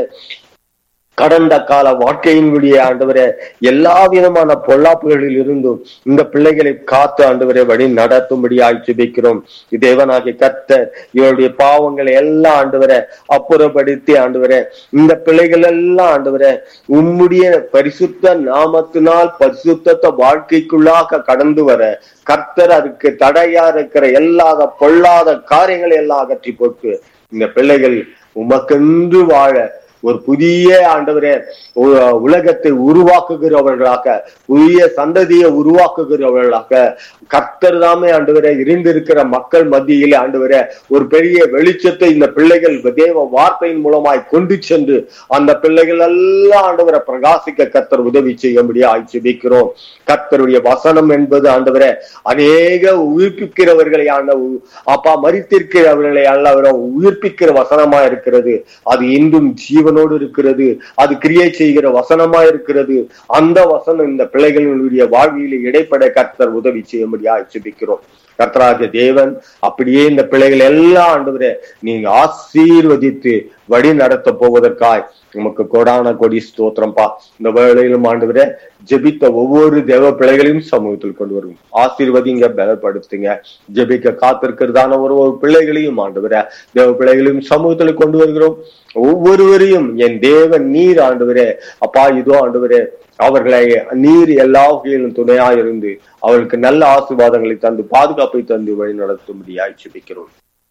கடந்த கால வாழ்க்கையினுடைய ஆண்டவரே எல்லா விதமான பொல்லாப்புகளில் இருந்தும் இந்த பிள்ளைகளை காத்து ஆண்டவரை வழி நடத்தும்படியாய் ஜெபிக்கிறோம் தேவனாகிய கர்த்தர் இவருடைய பாவங்களை எல்லாம் ஆண்டவரை அப்புறப்படுத்தி ஆண்டவரே இந்த பிள்ளைகள் எல்லாம் ஆண்டவரே உம்முடைய பரிசுத்த நாமத்தினால் பரிசுத்த வாழ்க்கைக்குள்ளாக கடந்து வர கர்த்தர் அதுக்கு தடையா இருக்கிற எல்லாத பொல்லாத காரியங்களை எல்லாம் அகற்றி போட்டு இந்த பிள்ளைகள் உமக்கென்று வாழ ஒரு புதிய ஆண்டவரே உ- உலகத்தை உருவாக்குகிறவர்களாக புதிய சந்ததியை உருவாக்குகிறவர்களாக கர்த்தர் தாமே ஆண்டவரே இருந்திருக்கிற மக்கள் மத்தியிலே ஆண்டவரே ஒரு பெரிய வெளிச்சத்தை இந்த பிள்ளைகள் தேவ வார்த்தையின் மூலமாய் கொண்டு சென்று அந்த பிள்ளைகள் எல்லாம் ஆண்டவரை பிரகாசிக்க கர்த்தர் உதவி செய்யும்படியா ஜெபிக்கிறோம் கர்த்தருடைய வசனம் என்பது ஆண்டவரே அநேக உயிர்ப்பிக்கிறவர்களை ஆண்ட அப்பா மறித்திருக்கிறவர்களை அல்லவரை உயிர்ப்பிக்கிற வசனமா இருக்கிறது அது இன்றும் ஜீவனோடு இருக்கிறது அது கிரியை செய்கிற வசனமா இருக்கிறது அந்த வசனம் இந்த பிள்ளைகளுடைய வாழ்வியல இடைப்பட கர்த்தர் உதவி செய்யும்படியா ஜெபிக்கிறோம் கர்த்தராகிய தேவன் அப்படியே இந்த பிள்ளைகள் எல்லாம் ஆண்டவரே நீங்க ஆசீர்வதித்து வழி நடத்த போவதற்காய் உமக்கு கொடான கொடி ஸ்தோத்திரம்பா இந்த வேளையிலும் ஆண்டவரே ஜெபித்த ஒவ்வொரு தேவ பிள்ளைகளையும் சமூகத்தில் கொண்டு வரும் ஆசீர்வதிங்க பலப்படுத்துங்க ஜெபிக்க காத்திருக்கிறதான ஒரு ஒரு பிள்ளைகளையும் ஆண்டவரே தேவ பிள்ளைகளையும் சமூகத்தில் கொண்டு வருகிறோம் ஒவ்வொருவரையும் என் தேவன் நீர் ஆண்டவரே அப்பா இதோ ஆண்டவரே அவர்களை நீர் எல்லா வகையிலும் துணையா இருந்து அவர்களுக்கு நல்ல ஆசீர்வாதங்களை தந்து பாதுகாப்பை தந்து வழி நடத்தும்படியாய் ஜெபிக்கிறோம்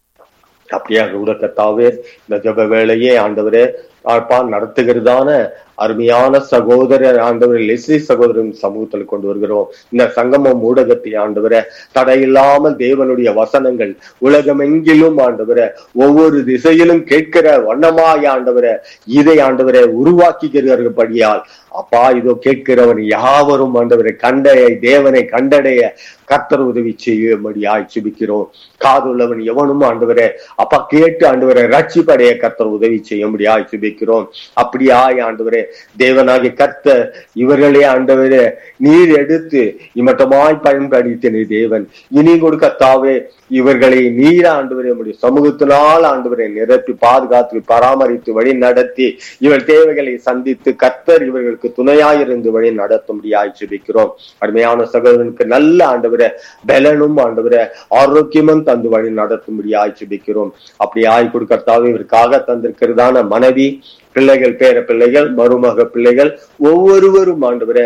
அப்படியாக கூட கத்தாவே இந்த ஜெப வேளையே ஆண்டவரே அப்பா நடத்துகிறதான அருமையான சகோதரர் ஆண்டவர் லெஸ்லி சகோதரன் சமூகத்தில் கொண்டு வருகிறோம் இந்த சங்கமம் ஊடகத்தை ஆண்டவர தடையில்லாமல் தேவனுடைய வசனங்கள் உலகமெங்கிலும் ஆண்டவர ஒவ்வொரு திசையிலும் கேட்கிற வண்ணமாய் ஆண்டவர இதை ஆண்டவரை உருவாக்குகிறபடியால் அப்பா இதோ கேட்கிறவன் யாவரும் ஆண்டவரை கண்டைய தேவனை கண்டடைய கர்த்தர் உதவி செய்யும்படியாய் சுபிக்கிறோம் காதுள்ளவன் எவனும் ஆண்டவரே அப்பா கேட்டு ஆண்டவரை ரட்சிப்படைய கர்த்தர் உதவி செய்யும்படியாய் சுபிக்கிறோம் அப்படியாய் ஆண்டவரே தேவனாகிய கர்த்தர் இவர்களே ஆண்டவரே நீர் எடுத்து இமட்டமாய் பயன்படுத்தின தேவன் இனி கொடுக்க தாவே இவர்களை நீர் ஆண்டவரே நம்முடைய சமூகத்தினால் ஆண்டவரை நிரப்பி பாதுகாத்து பராமரித்து வழி நடத்தி இவர் தேவைகளை சந்தித்து கர்த்தர் இவர்களுக்கு துணையாயிருந்து வழி நடத்தும்படியாய் ஜெபிக்கிறோம் அருமையான சகோதரனுக்கு நல்ல ஆண்டவரை பலனும் ஆண்டவரை ஆரோக்கியமும் தந்து வழி நடத்தும்படியாய் ஜெபிக்கிறோம் அப்படி ஆய் கொடுக்கறதாவே இவருக்காக தந்திருக்கிறதான மனைவி பிள்ளைகள் பேர பிள்ளைகள் மருமக பிள்ளைகள் ஒவ்வொருவரும் ஆண்டவரை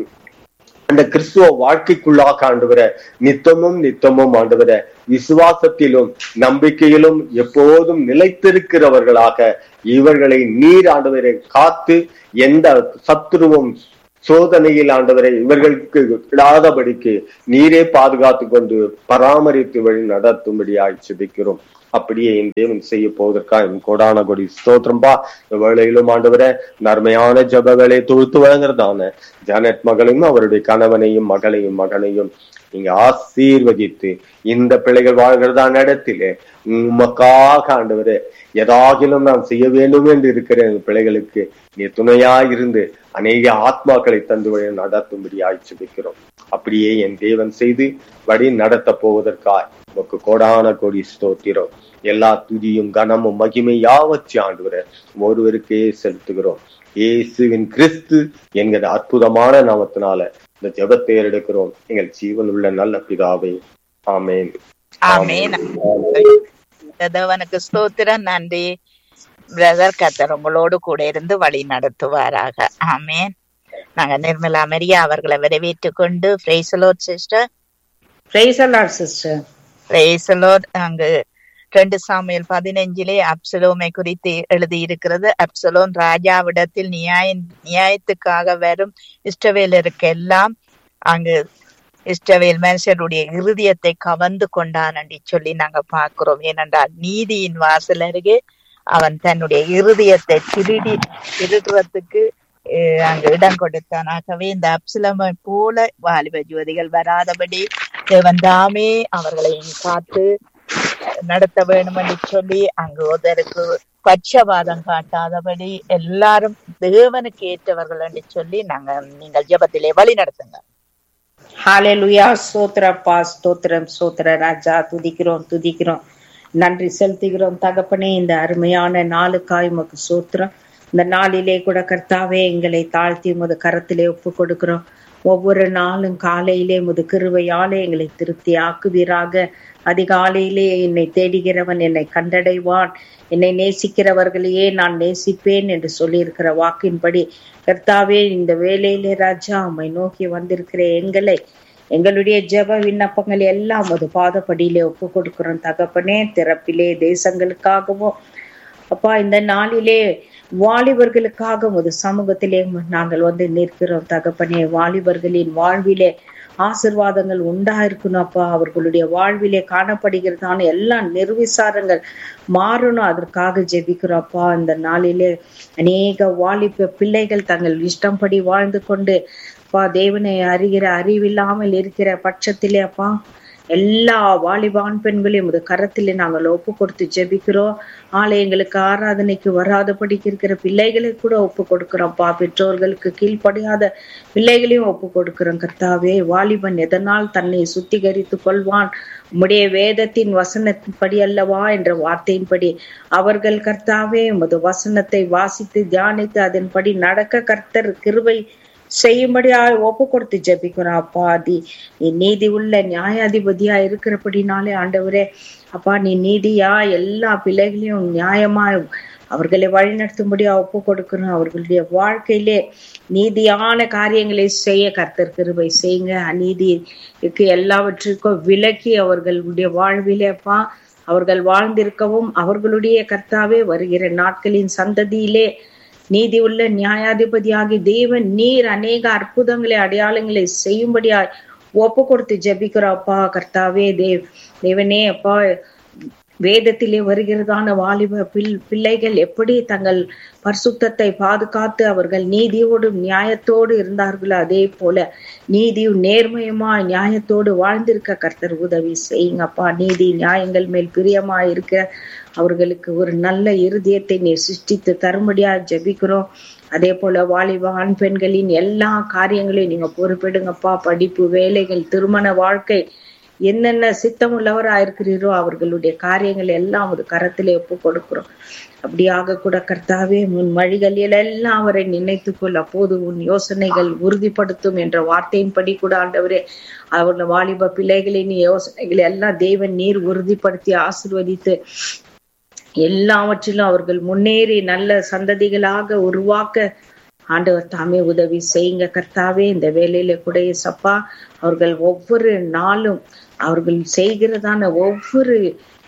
அந்த கிறிஸ்துவ வாழ்க்கைக்குள்ளாக ஆண்டவர நித்தமும் நித்தமும் ஆண்டவர விசுவாசத்திலும் நம்பிக்கையிலும் எப்போதும் நிலைத்திருக்கிறவர்களாக இவர்களை நீர் ஆண்டவரை காத்து எந்த சத்துருவும் சோதனையில் ஆண்டவரை இவர்களுக்கு விடாதபடிக்கு நீரே பாதுகாத்து கொண்டு பராமரித்து வழி நடத்தும்படியாய் சிபிக்கிறோம் அப்படியே என் தேவன் செய்ய போவதற்காக என் கோடான கொடி ஸ்தோத்திரம்பா இந்த வேளையிலும் ஆண்டவரை நன்மையான ஜப வேலையை தொகுத்து வழங்குறதான ஜானட் மகளையும் அவருடைய கணவனையும் மகளையும் மகனையும் நீங்க ஆசீர்வதித்து இந்த பிள்ளைகள் வாழ்கிறதான இடத்திலே உமக்காக ஆண்டவரே ஏதாகிலும் நான் செய்ய வேண்டும் என்று இருக்கிற இந்த பிள்ளைகளுக்கு நீ துணையாய் இருந்து அநேக ஆத்மாக்களை தந்து வழி நடத்தும்படி ஆய்ச்சிக்கிறோம் அப்படியே என் தேவன் செய்து வழி நடத்த போவதற்காய் உமக்கு கோடான கோடி ஸ்தோத்திரம் எல்லா துதியும் கனமும் மகிமை யாவற்றி ஆண்டு ஒருவருக்கே செலுத்துகிறோம் இயேசுவின் கிறிஸ்து என்கிற அற்புதமான நாமத்தினால இந்த ஜெபத்தை எடுக்கிறோம் எங்கள் ஜீவன் உள்ள நல்ல பிதாவே ஆமேன் ஆமென் தேவனுக்கு ஸ்தோத்திரம் நன்றி பிரதர் கத்தர் உங்களோடு கூட இருந்து வழி நடத்துவாராக ஆமென் நாங்க நிர்மலா மரியா அவர்களை வரவேற்றுக் கொண்டு praise the Lord sister praise the Lord sister praise the Lord அங்கு ரெண்டு சாமியல் பதினஞ்சிலே அப்சலோமை குறித்து எழுதியிருக்கிறது அப்சலோன் ராஜாவிடத்தில் நியாய நியாயத்துக்காக வரும் இஷ்டவேலருக்கெல்லாம் அங்கு இஷ்டவேல் மனுஷருடைய இருதயத்தை கவர்ந்து கொண்டான் என்று சொல்லி நாங்க பார்க்கிறோம் ஏனென்றால் நீதியின் வாசல் அருகே அவன் தன்னுடைய இருதயத்தை திருடி திருடுறதுக்கு அஹ், அங்கு இடம் கொடுத்தான் ஆகவே இந்த அப்சலமை போல வாலிப ஜோதிகள் வராதபடி தேவன் தாமே அவர்களை காத்து நடத்த வேண்டும் என்று சொல்லி அங்கு ஒருத்தருக்கு பட்சபாதம் காட்டாதபடி எல்லாரும் தேவனுக்கு ஏற்றவர்கள் என்று சொல்லி நாங்க நீங்கள் ஜெபத்திலே வழி நடத்துங்க ஹalleluya ஸ்தோத்திரப்பா ஸ்தோத்திரம் ஸ்தோத்திர ராஜா துதிக்கிறோம் துதிக்கிறோம் நன்றி செலுத்துகிறோம் தகப்பனே இந்த அருமையான நாளுக்காய் உமக்கு சோத்திரம் இந்த நாளிலே கூட கர்த்தாவே எங்களை தாழ்த்தி உமது கரத்திலே ஒப்பு கொடுக்கிறோம் ஒவ்வொரு நாளும் காலையிலே முது கிருவையாலே எங்களை திருப்தி ஆக்குவீராக அதிகாலையிலே என்னை தேடுகிறவன் என்னை கண்டடைவான் என்னை நேசிக்கிறவர்களையே நான் நேசிப்பேன் என்று சொல்லியிருக்கிற வாக்கின்படி கர்த்தாவே இந்த வேலையிலே ராஜா உம்மை நோக்கி வந்திருக்கிற எங்களை எங்களுடைய ஜெப விண்ணப்பங்கள் எல்லாம் ஒரு பாதப்படியிலே ஒப்பு கொடுக்கிறோம் தகப்பனே திறப்பிலே தேசங்களுக்காகவும் அப்பா இந்த நாளிலே வாலிபர்களுக்காக ஒரு சமூகத்திலே நாங்கள் வந்து நிற்கிறோம் தகப்பனே வாலிபர்களின் வாழ்விலே ஆசிர்வாதங்கள் உண்டாயிருக்கணும் அப்பா அவர்களுடைய வாழ்விலே காணப்படுகிறதான எல்லா நிர்விசாரங்கள் மாறணும் அதற்காக ஜெபிக்கிறோம் அப்பா இந்த நாளிலே அநேக வாலிப பிள்ளைகள் தங்கள் இஷ்டம்படி வாழ்ந்து கொண்டு அப்பா தேவனை அறிகிற அறிவில்லாமல் இருக்கிற பட்சத்திலே அப்பா எல்லா வாலிபான் பெண்களையும் உமது கரத்திலே நாங்கள் ஒப்பு கொடுத்து ஜெபிக்கிறோம் ஆலயங்களுக்கு ஆராதனைக்கு வராதபடிக்கு இருக்கிற பிள்ளைகளை கூட ஒப்பு கொடுக்கிறோம்ப்பா பெற்றோர்களுக்கு கீழ்ப்படியாத பிள்ளைகளையும் ஒப்பு கொடுக்கிறோம் கர்த்தாவே வாலிபன் எதனால் தன்னை சுத்திகரித்து கொள்வான் உம்முடைய வேதத்தின் வசனத்தின்படி அல்லவா என்ற வார்த்தையின்படி அவர்கள் கர்த்தாவே உமது வசனத்தை வாசித்து தியானித்து அதன்படி நடக்க கர்த்தர் கிருபை செய்யும்படியா ஒப்பு கொடுத்து ஜெபிக்கிறோம் அப்பா தி நீ நீதி உள்ள நியாயாதிபதியா இருக்கிறபடினாலே ஆண்டவரே அப்பா நீ நீதியா எல்லா பிள்ளைகளையும் நியாயமா அவர்களை வழிநடத்தும்படியா ஒப்பு கொடுக்கணும் அவர்களுடைய வாழ்க்கையிலே நீதியான காரியங்களை செய்ய கர்த்தர் கிருபை செய்யுங்க அநீதிக்கு எல்லாவற்றிற்கும் விலக்கி அவர்களுடைய வாழ்விலே அப்பா அவர்கள் வாழ்ந்திருக்கவும் அவர்களுடைய கர்த்தாவே வருகிற நாட்களின் சந்ததியிலே நீதி உள்ள நியாயாதிபதியாகி தேவன் நீர் அநேக அற்புதங்களை அடையாளங்களை செய்யும்படியாய் ஒப்பு கொடுத்து ஜெபிக்கிறோம் அப்பா கர்த்தாவே தேவ் தேவனே அப்பா வேதத்திலே வருகிறதான வாலிப பிள் பிள்ளைகள் எப்படி தங்கள் பரிசுத்தத்தை பாதுகாத்து அவர்கள் நீதியோடும் நியாயத்தோடு இருந்தார்களோ அதே போல நீதியும் நேர்மையுமா நியாயத்தோடு வாழ்ந்திருக்க கர்த்தர் உதவி செய்யுங்கப்பா நீதி நியாயங்கள் மேல் பிரியமா இருக்க அவர்களுக்கு ஒரு நல்ல இருதயத்தை நீர் சிருஷ்டித்து தரும்படியா ஜெபிக்கிறோம் அதே போல வாலிப ஆண் பெண்களின் எல்லா காரியங்களையும் நீங்க பொறுப்பெடுங்கப்பா படிப்பு வேலைகள் திருமண வாழ்க்கை என்னென்ன சித்தம் உள்ளவரா இருக்கிறீரோ அவர்களுடைய காரியங்கள் எல்லாம் ஒரு கரத்திலே ஒப்பு கொடுக்கிறோம் அப்படியாக கூட கர்த்தாவே முன் வழிகளில் எல்லாம் அவரை நினைத்துக்கொள் அப்போது உன் யோசனைகள் உறுதிப்படுத்தும் என்ற வார்த்தையின்படி கூட ஆண்டவரே அவர்கள் வாலிப பிள்ளைகளின் யோசனைகள் எல்லாம் தேவன் நீர் உறுதிப்படுத்தி ஆசிர்வதித்து எல்லாவற்றிலும் அவர்கள் முன்னேறி நல்ல சந்ததிகளாக உருவாக்க ஆண்டவர் தாமே உதவி செய்யுங்க கர்த்தாவே இந்த வேலையில கூட சப்பா அவர்கள் ஒவ்வொரு நாளும் அவர்கள் செய்கிறதான ஒவ்வொரு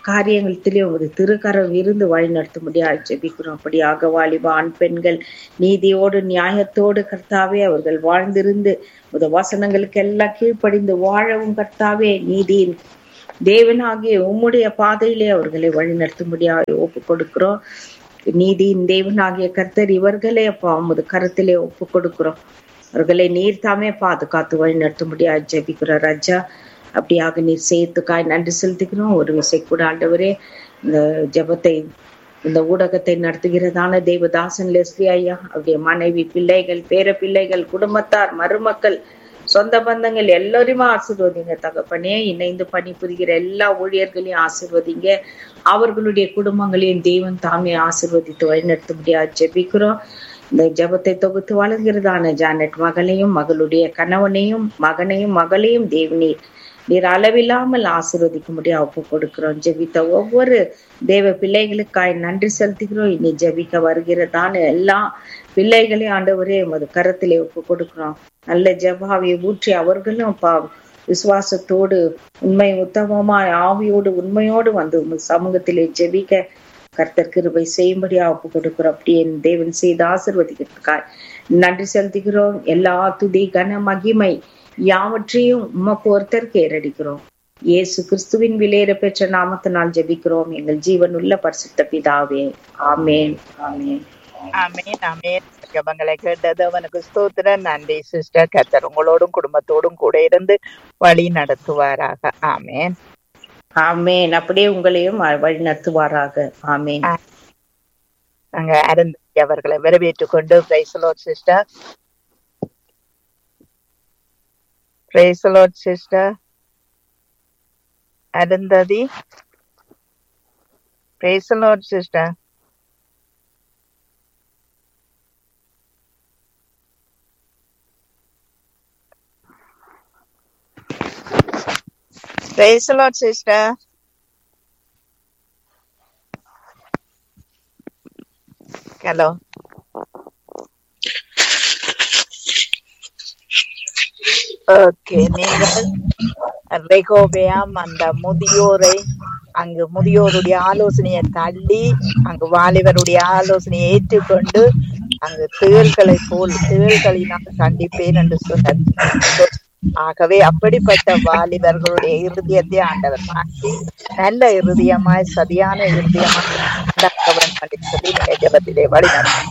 காரியங்களிலே உமது திருக்கரம் இருந்து வழி நடத்த முடியாது ஜெபிக்கிறோம் அப்படியாக வாலிப ஆண் பெண்கள் நீதியோடு நியாயத்தோடு கர்த்தாவே அவர்கள் வாழ்ந்திருந்து உமது வசனங்களுக்கு எல்லாம் கீழ்ப்படிந்து வாழவும் கர்த்தாவே நீதியின் தேவனாகிய உம்முடைய பாதையிலே அவர்களை வழிநடத்தும்படியாக ஒப்பு கொடுக்கிறோம் நீதியின் தேவனாகிய கர்த்தர் இவர்களே அப்பா உமது கருத்திலே ஒப்பு கொடுக்கிறோம் அவர்களை நீர் தாமே பாதுகாத்து வழி நடத்தும்படியாக ஜெபிக்கிறோம் ராஜா அப்படியாக நீர் செய்யத்துக்காய் நன்றி செலுத்துகிறோம் ஒரு விசை கூட ஆண்டவரே இந்த ஜெபத்தை இந்த ஊடகத்தை நடத்துகிறதான தேவதாசன் லெஸ்லி ஐயா அவருடைய மனைவி பிள்ளைகள் பேர பிள்ளைகள் குடும்பத்தார் மருமக்கள் சொந்த பந்தங்கள் எல்லோரையுமே ஆசிர்வதிங்க தகப்பனே இணைந்து பணிபுரிகிற எல்லா ஊழியர்களையும் ஆசிர்வதிங்க அவர்களுடைய குடும்பங்களையும் தெய்வம் தாமே ஆசிர்வதித்து வழிநடத்தும்படியாக ஜெபிக்கிறோம் இந்த ஜெபத்தை தொகுத்து வழங்குகிறதான ஜானட் மகளையும் மகளுடைய கணவனையும் மகனையும் மகளையும் தேவனீர் நீர் அளவில்லாமல் ஆசீர்வதிக்கும்படியா ஒப்பு கொடுக்கிறோம் ஜெபித்த ஒவ்வொரு தேவ பிள்ளைகளுக்காய் நன்றி செலுத்துகிறோம் இனி ஜெபிக்க வருகிறதான எல்லா பிள்ளைகளையும் ஆண்டவரே உமது கரத்திலே ஒப்பு கொடுக்கிறோம் நல்ல ஜெபாவியை ஊற்றி அவர்களும் பா விசுவாசத்தோடு உண்மை உத்தமமாய் ஆவியோடு உண்மையோடு வந்து உமது சமூகத்திலே ஜெபிக்க கர்த்தர் கிருபை செய்யும்படியா ஒப்பு கொடுக்கிறோம் அப்படி என் தேவன் செய்து ஆசிர்வதிக்கிறதுக்காய் நன்றி செலுத்துகிறோம் எல்லா துதி கன மகிமை யாவற்றையும் உமக்கு ஒருத்தருக்கு ஏறடிக்கிறோம் இயேசு கிறிஸ்துவின் விலையேற பெற்ற நாமத்தினால் ஜெபிக்கிறோம் எங்கள் ஜீவனுள்ள பரிசுத்த பிதாவே ஆமேன் ஆமேன் ஆமேன் ஆமேன் ஜபங்களை கேட்டது அவனுக்கு ஸ்தோத்திரம் நன்றி சிஸ்டர் கத்தர் உங்களோடும் குடும்பத்தோடும் கூட இருந்து வழி நடத்துவாராக ஆமேன் ஆமேன் அப்படியே உங்களையும் வழி நடத்துவாராக ஆமேன் நாங்க அருந்தி அவர்களை வரவேற்றுக் கொண்டு praise the Lord sister praise the Lord sister Arundhathi praise the Lord sister Praise the Lord, sister. Hello. Okay நீங்கள் ரெகோபியாம் அந்த முதியோரை அங்கு முதியோருடைய ஆலோசனையை தள்ளி அங்கு வாலிபருடைய ஆலோசனையை ஏற்றுக்கொண்டு அங்கு தேள்களை போல் தேள்களினால் கண்டிப்பேன் என்று சொன்னார் ஆகவே அப்படிப்பட்ட வாலிபர்களுடைய இருதயத்தை ஆண்டவர் மாற்றி நல்ல இருதயமாய் சரியான இருதயமாய் உண்டாக்கவன் பண்ணி சொல்லி நீங்க ஜபத்திலே வழி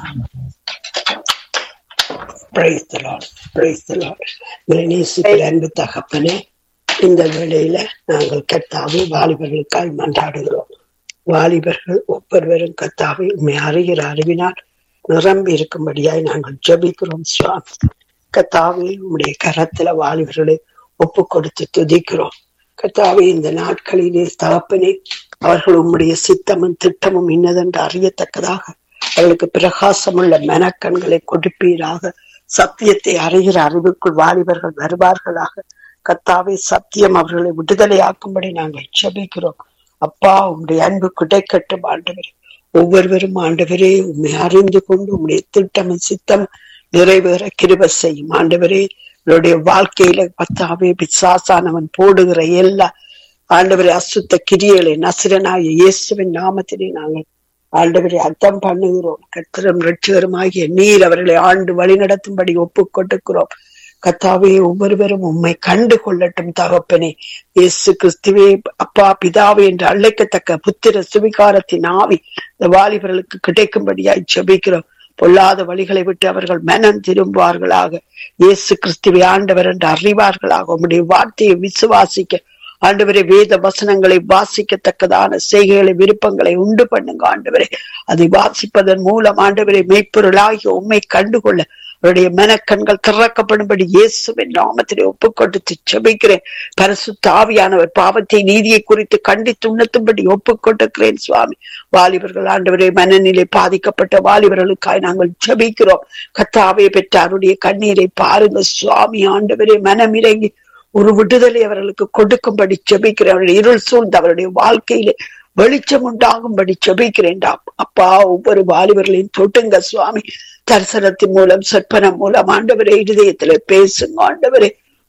Praise the Lord. Praise the Lord. நேசிக்கிற அன்பு தகப்பனே இந்த வேளையில நாங்கள் கத்தாவை வாலிபர்களுக்காய் மன்றாடுகிறோம் வாலிபர்கள் ஒவ்வொருவரும் கத்தாவை உண்மை அறிகிற அறிவினால் நிரம்பி இருக்கும்படியாய் நாங்கள் ஜபிக்கிறோம் சுவாமி கத்தாவே உம்முடைய கரத்துல வாலிபர்களை ஒப்பு கொடுத்து துதிக்கிறோம் கத்தாவே இந்த நாட்களிலே தகப்பனே அவர்கள் உம்முடைய சித்தமும் திட்டமும் இன்னதென்று அறியத்தக்கதாக அவர்களுக்கு பிரகாசமுள்ள மெனக்கண்களை கொடுப்பீராக சத்தியத்தை அறிகிற அறிவுக்குள் வாலிபர்கள் வருவார்களாக கத்தாவே சத்தியம் அவர்களை விடுதலையாக்கும்படி நாங்கள் ஜெபிக்கிறோம் அப்பா உம்முடைய அன்பு கிடைக்கட்டும் ஆண்டவரே ஒவ்வொருவரும் ஆண்டவரே உண்மை அறிந்து கொண்டு உம்முடைய திட்டமும் சித்தம் நிறைவேற கிருப செய்யும் ஆண்டவரே இவருடைய வாழ்க்கையில பத்தாவே பிசாசானவன் போடுகிற எல்லா ஆண்டவரே அசுத்த கிரியைகளை நசிரனாய இயேசுவின் நாமத்திலே நாங்கள் ஆண்டவரை அர்த்தம் பண்ணுகிறோம் கத்திரம் ரட்சகருமாகிய நீர் அவர்களை ஆண்டு வழி நடத்தும்படி ஒப்பு கொடுக்கிறோம் கத்தாவே ஒவ்வொருவரும் உண்மை கண்டு கொள்ளட்டும் தகப்பனே இயேசு கிறிஸ்துவே அப்பா பிதாவே என்று அழைக்கத்தக்க புத்திர சுவிகாரத்தின் ஆவி இந்த வாலிபர்களுக்கு கிடைக்கும்படியாய் ஜெபிக்கிறோம் பொல்லாத வழிகளை விட்டு அவர்கள் மனம் திரும்புவார்களாக இயேசு கிறிஸ்துவை ஆண்டவர் என்று அறிவார்களாக உம்முடைய வார்த்தையை விசுவாசிக்க ஆண்டவரே வேத வசனங்களை வாசிக்கத்தக்கதான செய்கைகளை விருப்பங்களை உண்டு பண்ணுங்க ஆண்டவரே அதை வாசிப்பதன் மூலம் ஆண்டவரை மெய்ப்பொருளாகி உண்மை கண்டுகொள்ள அவருடைய மனக்கண்கள் திறக்கப்படும்படி இயேசுவின் நாமத்திலே ஒப்பு கொடுத்து செபிக்கிறேன் பரிசுத்த ஆவியானவர் பாவத்தை நீதியை குறித்து கண்டித்து உணர்த்தும்படி ஒப்பு கொடுக்கிறேன் சுவாமி வாலிபர்கள் ஆண்டவரே மனநிலை பாதிக்கப்பட்ட வாலிபர்களுக்காய் நாங்கள் ஜெபிக்கிறோம் கத்தாவே பெற்ற அவருடைய கண்ணீரை பாருங்க சுவாமி ஆண்டவரே மனமிறங்கி ஒரு விடுதலை அவர்களுக்கு கொடுக்கும்படி செபிக்கிறேன் அவருடைய இருள் சூழ்ந்து அவருடைய வாழ்க்கையிலே வெளிச்சம் உண்டாகும்படி செபிக்கிறேன்டாம் அப்பா ஒவ்வொரு வாலிபர்களையும் தொட்டுங்க சுவாமி தரிசனத்தின் மூலம் சொற்பனம் மூலம் ஆண்டவரே இருதயத்துல பேசுங்க ஆண்டவரே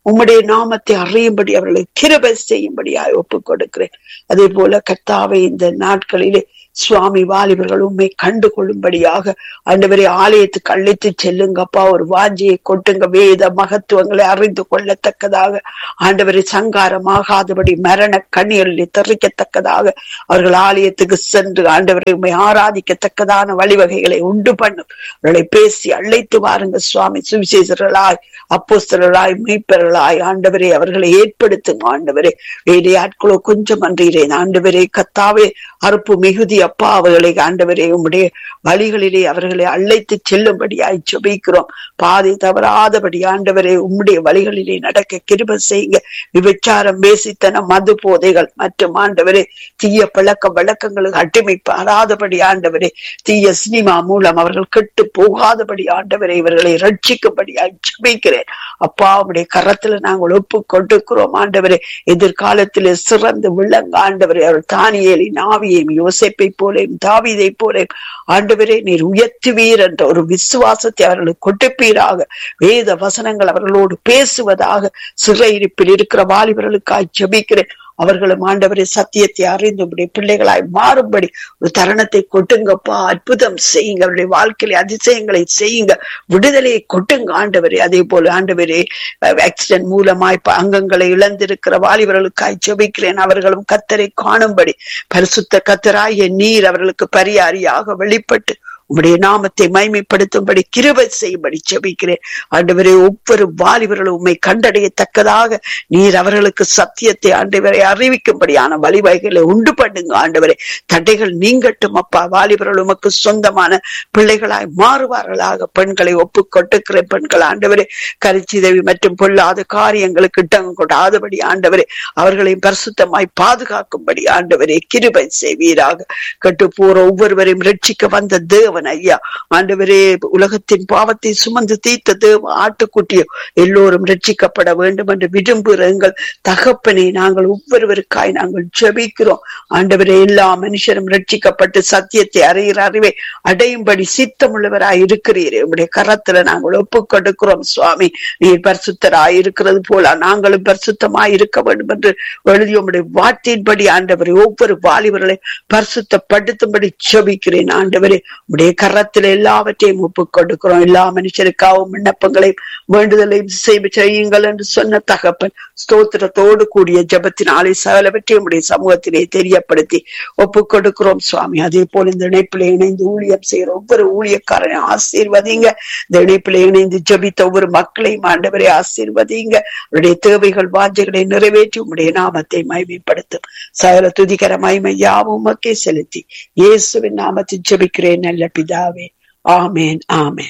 உம்முடைய நாமத்தை அறியும்படி அவர்களை கிருபை செய்யும்படியாய் ஒப்புக் கொடுக்கிறேன் அதே போல கர்த்தாவை இந்த நாட்களிலே சுவாமி வாலிபர்கள் உண்மை கண்டு கொள்ளும்படியாக ஆண்டவரை ஆலயத்துக்கு அழைத்து செல்லுங்கப்பா ஒரு வாஞ்சியை கொட்டுங்க வேத மகத்துவங்களை அறிந்து கொள்ளத்தக்கதாக ஆண்டவரை சங்காரமாகாதபடி மரண கண்ணியலில் தெரிவிக்கத்தக்கதாக அவர்கள் ஆலயத்துக்கு சென்று ஆண்டவரை உண்மை ஆராதிக்கத்தக்கதான வழிவகைகளை உண்டு பண்ணும் அவர்களை பேசி அழைத்து வாருங்க சுவாமி சுவிசேஷர்களாய் அப்போஸ்தலராய் மீட்பர்களாய் ஆண்டவரே அவர்களை ஏற்படுத்தும் ஆண்டவரே வேலை ஆட்களோ கொஞ்சம் அன்றீரேன் ஆண்டவரே கத்தாவே அறுப்பு மிகுதி அப்பா அவர்களை ஆண்டவரே உம்முடைய வழிகளிலே அவர்களை அழைத்து செல்லும்படியாய் ஜெபிக்கிறோம் பாதை தவறாதபடி ஆண்டவரே உம்முடைய வழிகளிலே நடக்க கிருப செய்யுங்க விபச்சாரம் பேசித்தனம் மது போதைகள் மற்றும் ஆண்டவரே தீய பழக்க வழக்கங்களுக்கு அடிமை பாராதபடி ஆண்டவரே தீய சினிமா மூலம் அவர்கள் கெட்டு போகாதபடி ஆண்டவரை இவர்களை ரட்சிக்கும்படியாய் ஜெபிக்கிறேன் அப்பா உடைய கரத்துல நாங்கள் ஒப்பு கொண்டிருக்கிறோம் ஆண்டவரே எதிர்காலத்திலே சிறந்து விளங்க ஆண்டவரே அவர் தானியலின் ஆவியையும் யோசிப்பை போலேயும் தாவீதை போலேயும் ஆண்டவரே நீர் உயர்த்துவீர் என்ற ஒரு விசுவாசத்தை அவர்களுக்கு கொட்டுப்பீராக வேத வசனங்கள் அவர்களோடு பேசுவதாக சிறையிருப்பில் இருக்கிற வாலிபர்களுக்காய் ஜெபிக்கிறேன் அவர்களும் ஆண்டவரை சத்தியத்தை அறிந்து உடைய பிள்ளைகளாய் மாறும்படி ஒரு தருணத்தை கொட்டுங்கப்பா அற்புதம் செய்யுங்க அவருடைய வாழ்க்கையில அதிசயங்களை செய்யுங்க விடுதலையை கொட்டுங்க ஆண்டவரே அதே போல ஆண்டவரே ஆக்சிடென்ட் மூலமாய் ப- அங்கங்களை இழந்திருக்கிற வாலிபர்களுக்காய் ஜெபிக்கிறேன் அவர்களும் கத்தரை காணும்படி பரிசுத்த கத்தராகிய நீர் அவர்களுக்கு பரியாரியாக வெளிப்பட்டு உம்முடைய நாமத்தை மைமைப்படுத்தும்படி கிருபை செய்யும்படி ஜெபிக்கிறேன் ஆண்டவரே ஒவ்வொரு வாலிபர்களும் உண்மை கண்டடையத்தக்கதாக நீர் அவர்களுக்கு சத்தியத்தை ஆண்டவரை அறிவிக்கும்படியான வழிவகைகளை உண்டு பண்ணுங்க ஆண்டவரே தடைகள் நீங்கட்டும் அப்பா வாலிபர்கள் உமக்கு சொந்தமான பிள்ளைகளாய் மாறுவார்களாக பெண்களை ஒப்பு கொட்டுக்கிற பெண்கள் ஆண்டவரே கரிச்சிதவி மற்றும் பொல்லாத காரியங்களுக்கு இடம் கொடாதபடி ஆண்டவரே அவர்களையும் பரிசுத்தமாய் பாதுகாக்கும்படி ஆண்டவரே கிருபை செய்வீராக கட்டு போற ஒவ்வொருவரையும் ரட்சிக்க வந்த தேவன் ஐயா ஆண்டவரே உலகத்தின் பாவத்தை சுமந்து தீர்த்த தேவ ஆட்டுக்குட்டியோ எல்லோரும் ரட்சிக்கப்பட வேண்டும் என்று விரும்புகிற எங்கள் தகப்பனை நாங்கள் ஒவ்வொருவருக்காய் நாங்கள் ஜெபிக்கிறோம் ஆண்டவரே எல்லா மனுஷரும் ரட்சிக்கப்பட்டு சத்தியத்தை அறிகிற அறிவை அடையும்படி சித்தமுள்ளவராய் இருக்கிறீரே உங்களுடைய கரத்துல நாங்கள் ஒப்புக் கொடுக்கிறோம் சுவாமி நீர் பரிசுத்தராய் இருக்கிறது போல நாங்களும் பரிசுத்தமாய் இருக்க வேண்டும் என்று எழுதி உங்களுடைய வார்த்தையின்படி ஆண்டவரே ஒவ்வொரு வாலிபர்களை பரிசுத்தப்படுத்தும்படி ஜெபிக்கிறேன் ஆண்டவரே உடைய கரத்தில் எல்லாவற்றையும் ஒப்புக் கொடுக்கிறோம் எல்லா மனுஷருக்காகவும் விண்ணப்பங்களையும் வேண்டுதலையும் செய்ய செய்யுங்கள் என்று சொன்ன தகப்பன் ஸ்தோத்திரத்தோடு கூடிய ஜபத்தினாலே சகலவற்றையும் உடைய சமூகத்திலே தெரியப்படுத்தி ஒப்புக் கொடுக்கிறோம் சுவாமி அதே போல இந்த இணைப்பிலே இணைந்து ஊழியம் செய்கிற ஒவ்வொரு ஊழியக்காரனை ஆசீர்வதிங்க இந்த இணைப்பிலே இணைந்து ஜபித்த ஒவ்வொரு மக்களையும் ஆண்டவரை ஆசீர்வதிங்க அவருடைய தேவைகள் வாஞ்சைகளை நிறைவேற்றி உம்முடைய நாமத்தை மைமைப்படுத்தும் சகல துதிகர மகிமை யாவும் உமக்கே செலுத்தி இயேசுவின் நாமத்தில் ஜெபிக்கிறேன் நல்ல பிதாவே ஆமேன் ஆமேன்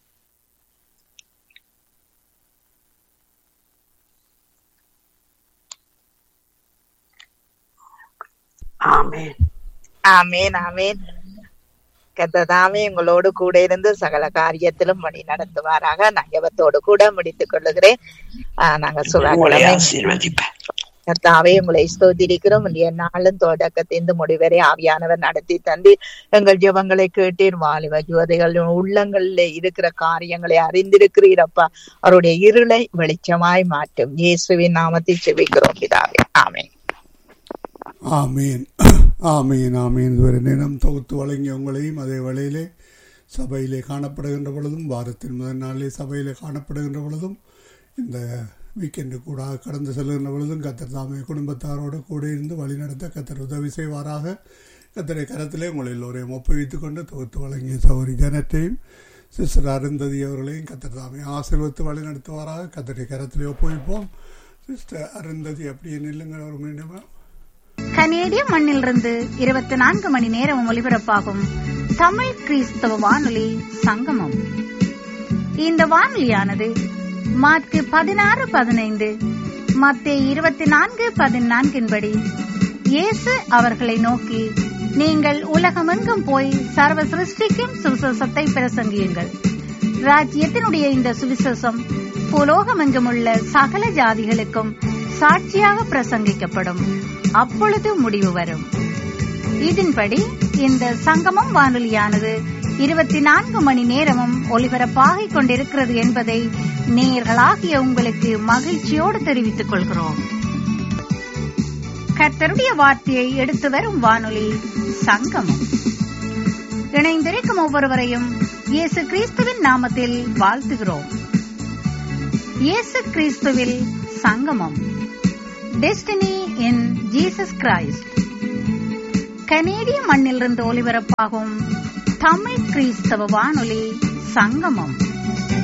ஆமேன் ஆமேன் ஆமேன் கத்ததாமே உங்களோடு கூட இருந்து சகல காரியத்திலும் வழி நடத்துவாராக நான் ஜெபத்தோடு கூட முடித்துக் கொள்ளுகிறேன் ஆஹ் நாங்க உங்களை சுகாக்கிழமை ஆசீர்வதிப்பேன் கர்த்தாவே உங்களை ஸ்தோத்திரிக்கிறோம் இன்றைய நாளும் தொடக்கத்திந்து முடிவரை ஆவியானவர் நடத்தி தந்து எங்கள் ஜெபங்களை கேட்டீர் வாலிப ஜோதிகள் உள்ளங்களில் இருக்கிற காரியங்களை அறிந்திருக்கிறீரப்பா அவருடைய இருளை வெளிச்சமாய் மாற்றும் இயேசுவின் நாமத்தில் செபிக்கிறோம் பிதாவே ஆமென் ஆமீன் ஆமீன் ஆமீன் இதுவரை நேரம் தொகுத்து வழங்கிய உங்களையும் அதே வேளையிலே சபையிலே காணப்படுகின்ற பொழுதும் வாரத்தின் முதல் நாளிலே சபையிலே காணப்படுகின்ற பொழுதும் இந்த வீக்கெண்டு கூட கடந்து செல்கின்ற பொழுதும் கத்தர் தாமே குடும்பத்தாரோடு கூட இருந்து வழிநடத்த கத்தர் உதவி செய்வாராக கத்தரை கரத்திலே உங்களை எல்லோரையும் ஒப்புவித்துக் கொண்டு தொகுத்து வழங்கிய சௌரி ஜனத்தையும் சிஸ்டர் அருந்ததி அவர்களையும் கத்தர் தாமே ஆசீர்வத்து வழிநடத்துவாராக கத்தரை கரத்திலே ஒப்புவிப்போம் சிஸ்டர் அருந்ததி அப்படியே நில்லுங்கள் ஒரு மீண்டும் கனேடிய மண்ணிலிருந்து இருபத்தி நான்கு மணி நேரம் ஒலிபரப்பாகும் தமிழ் கிறிஸ்தவ வானொலி சங்கமம் இந்த வானொலியானது மார்க்கு பதினாறு பதினைந்து மத்திய இருபத்தி நான்கு பதினான்கின்படி இயேசு அவர்களை நோக்கி நீங்கள் உலகமெங்கும் போய் சர்வ சிருஷ்டிக்கும் சுவிசேஷத்தை பிரசங்கியுங்கள் ராஜ்யத்தினுடைய இந்த சுவிசேஷம் புலோகமெங்கும் உள்ள சகல ஜாதிகளுக்கும் சாட்சியாக பிரசங்கிக்கப்படும் அப்பொழுது முடிவு வரும் இதன்படி இந்த சங்கமம் வானொலியானது இருபத்தி நான்கு மணி நேரமும் ஒலிபரப்பாகிக் கொண்டிருக்கிறது என்பதை நேயர்களாகிய உங்களுக்கு மகிழ்ச்சியோடு தெரிவித்துக் கொள்கிறோம் கர்த்தருடைய வார்த்தையை எடுத்து வரும் வானொலி சங்கமம் இணைந்திருக்கும் ஒவ்வொருவரையும் இயேசு கிறிஸ்துவின் நாமத்தில் வாழ்த்துகிறோம் இயேசு கிறிஸ்துவில் சங்கமம் டெஸ்டினி இன் ஜீசஸ் கிரைஸ்ட் கனேடிய மண்ணிலிருந்து ஒலிபரப்பாகும் தமிழ் கிறிஸ்தவ வானொலி சங்கமம்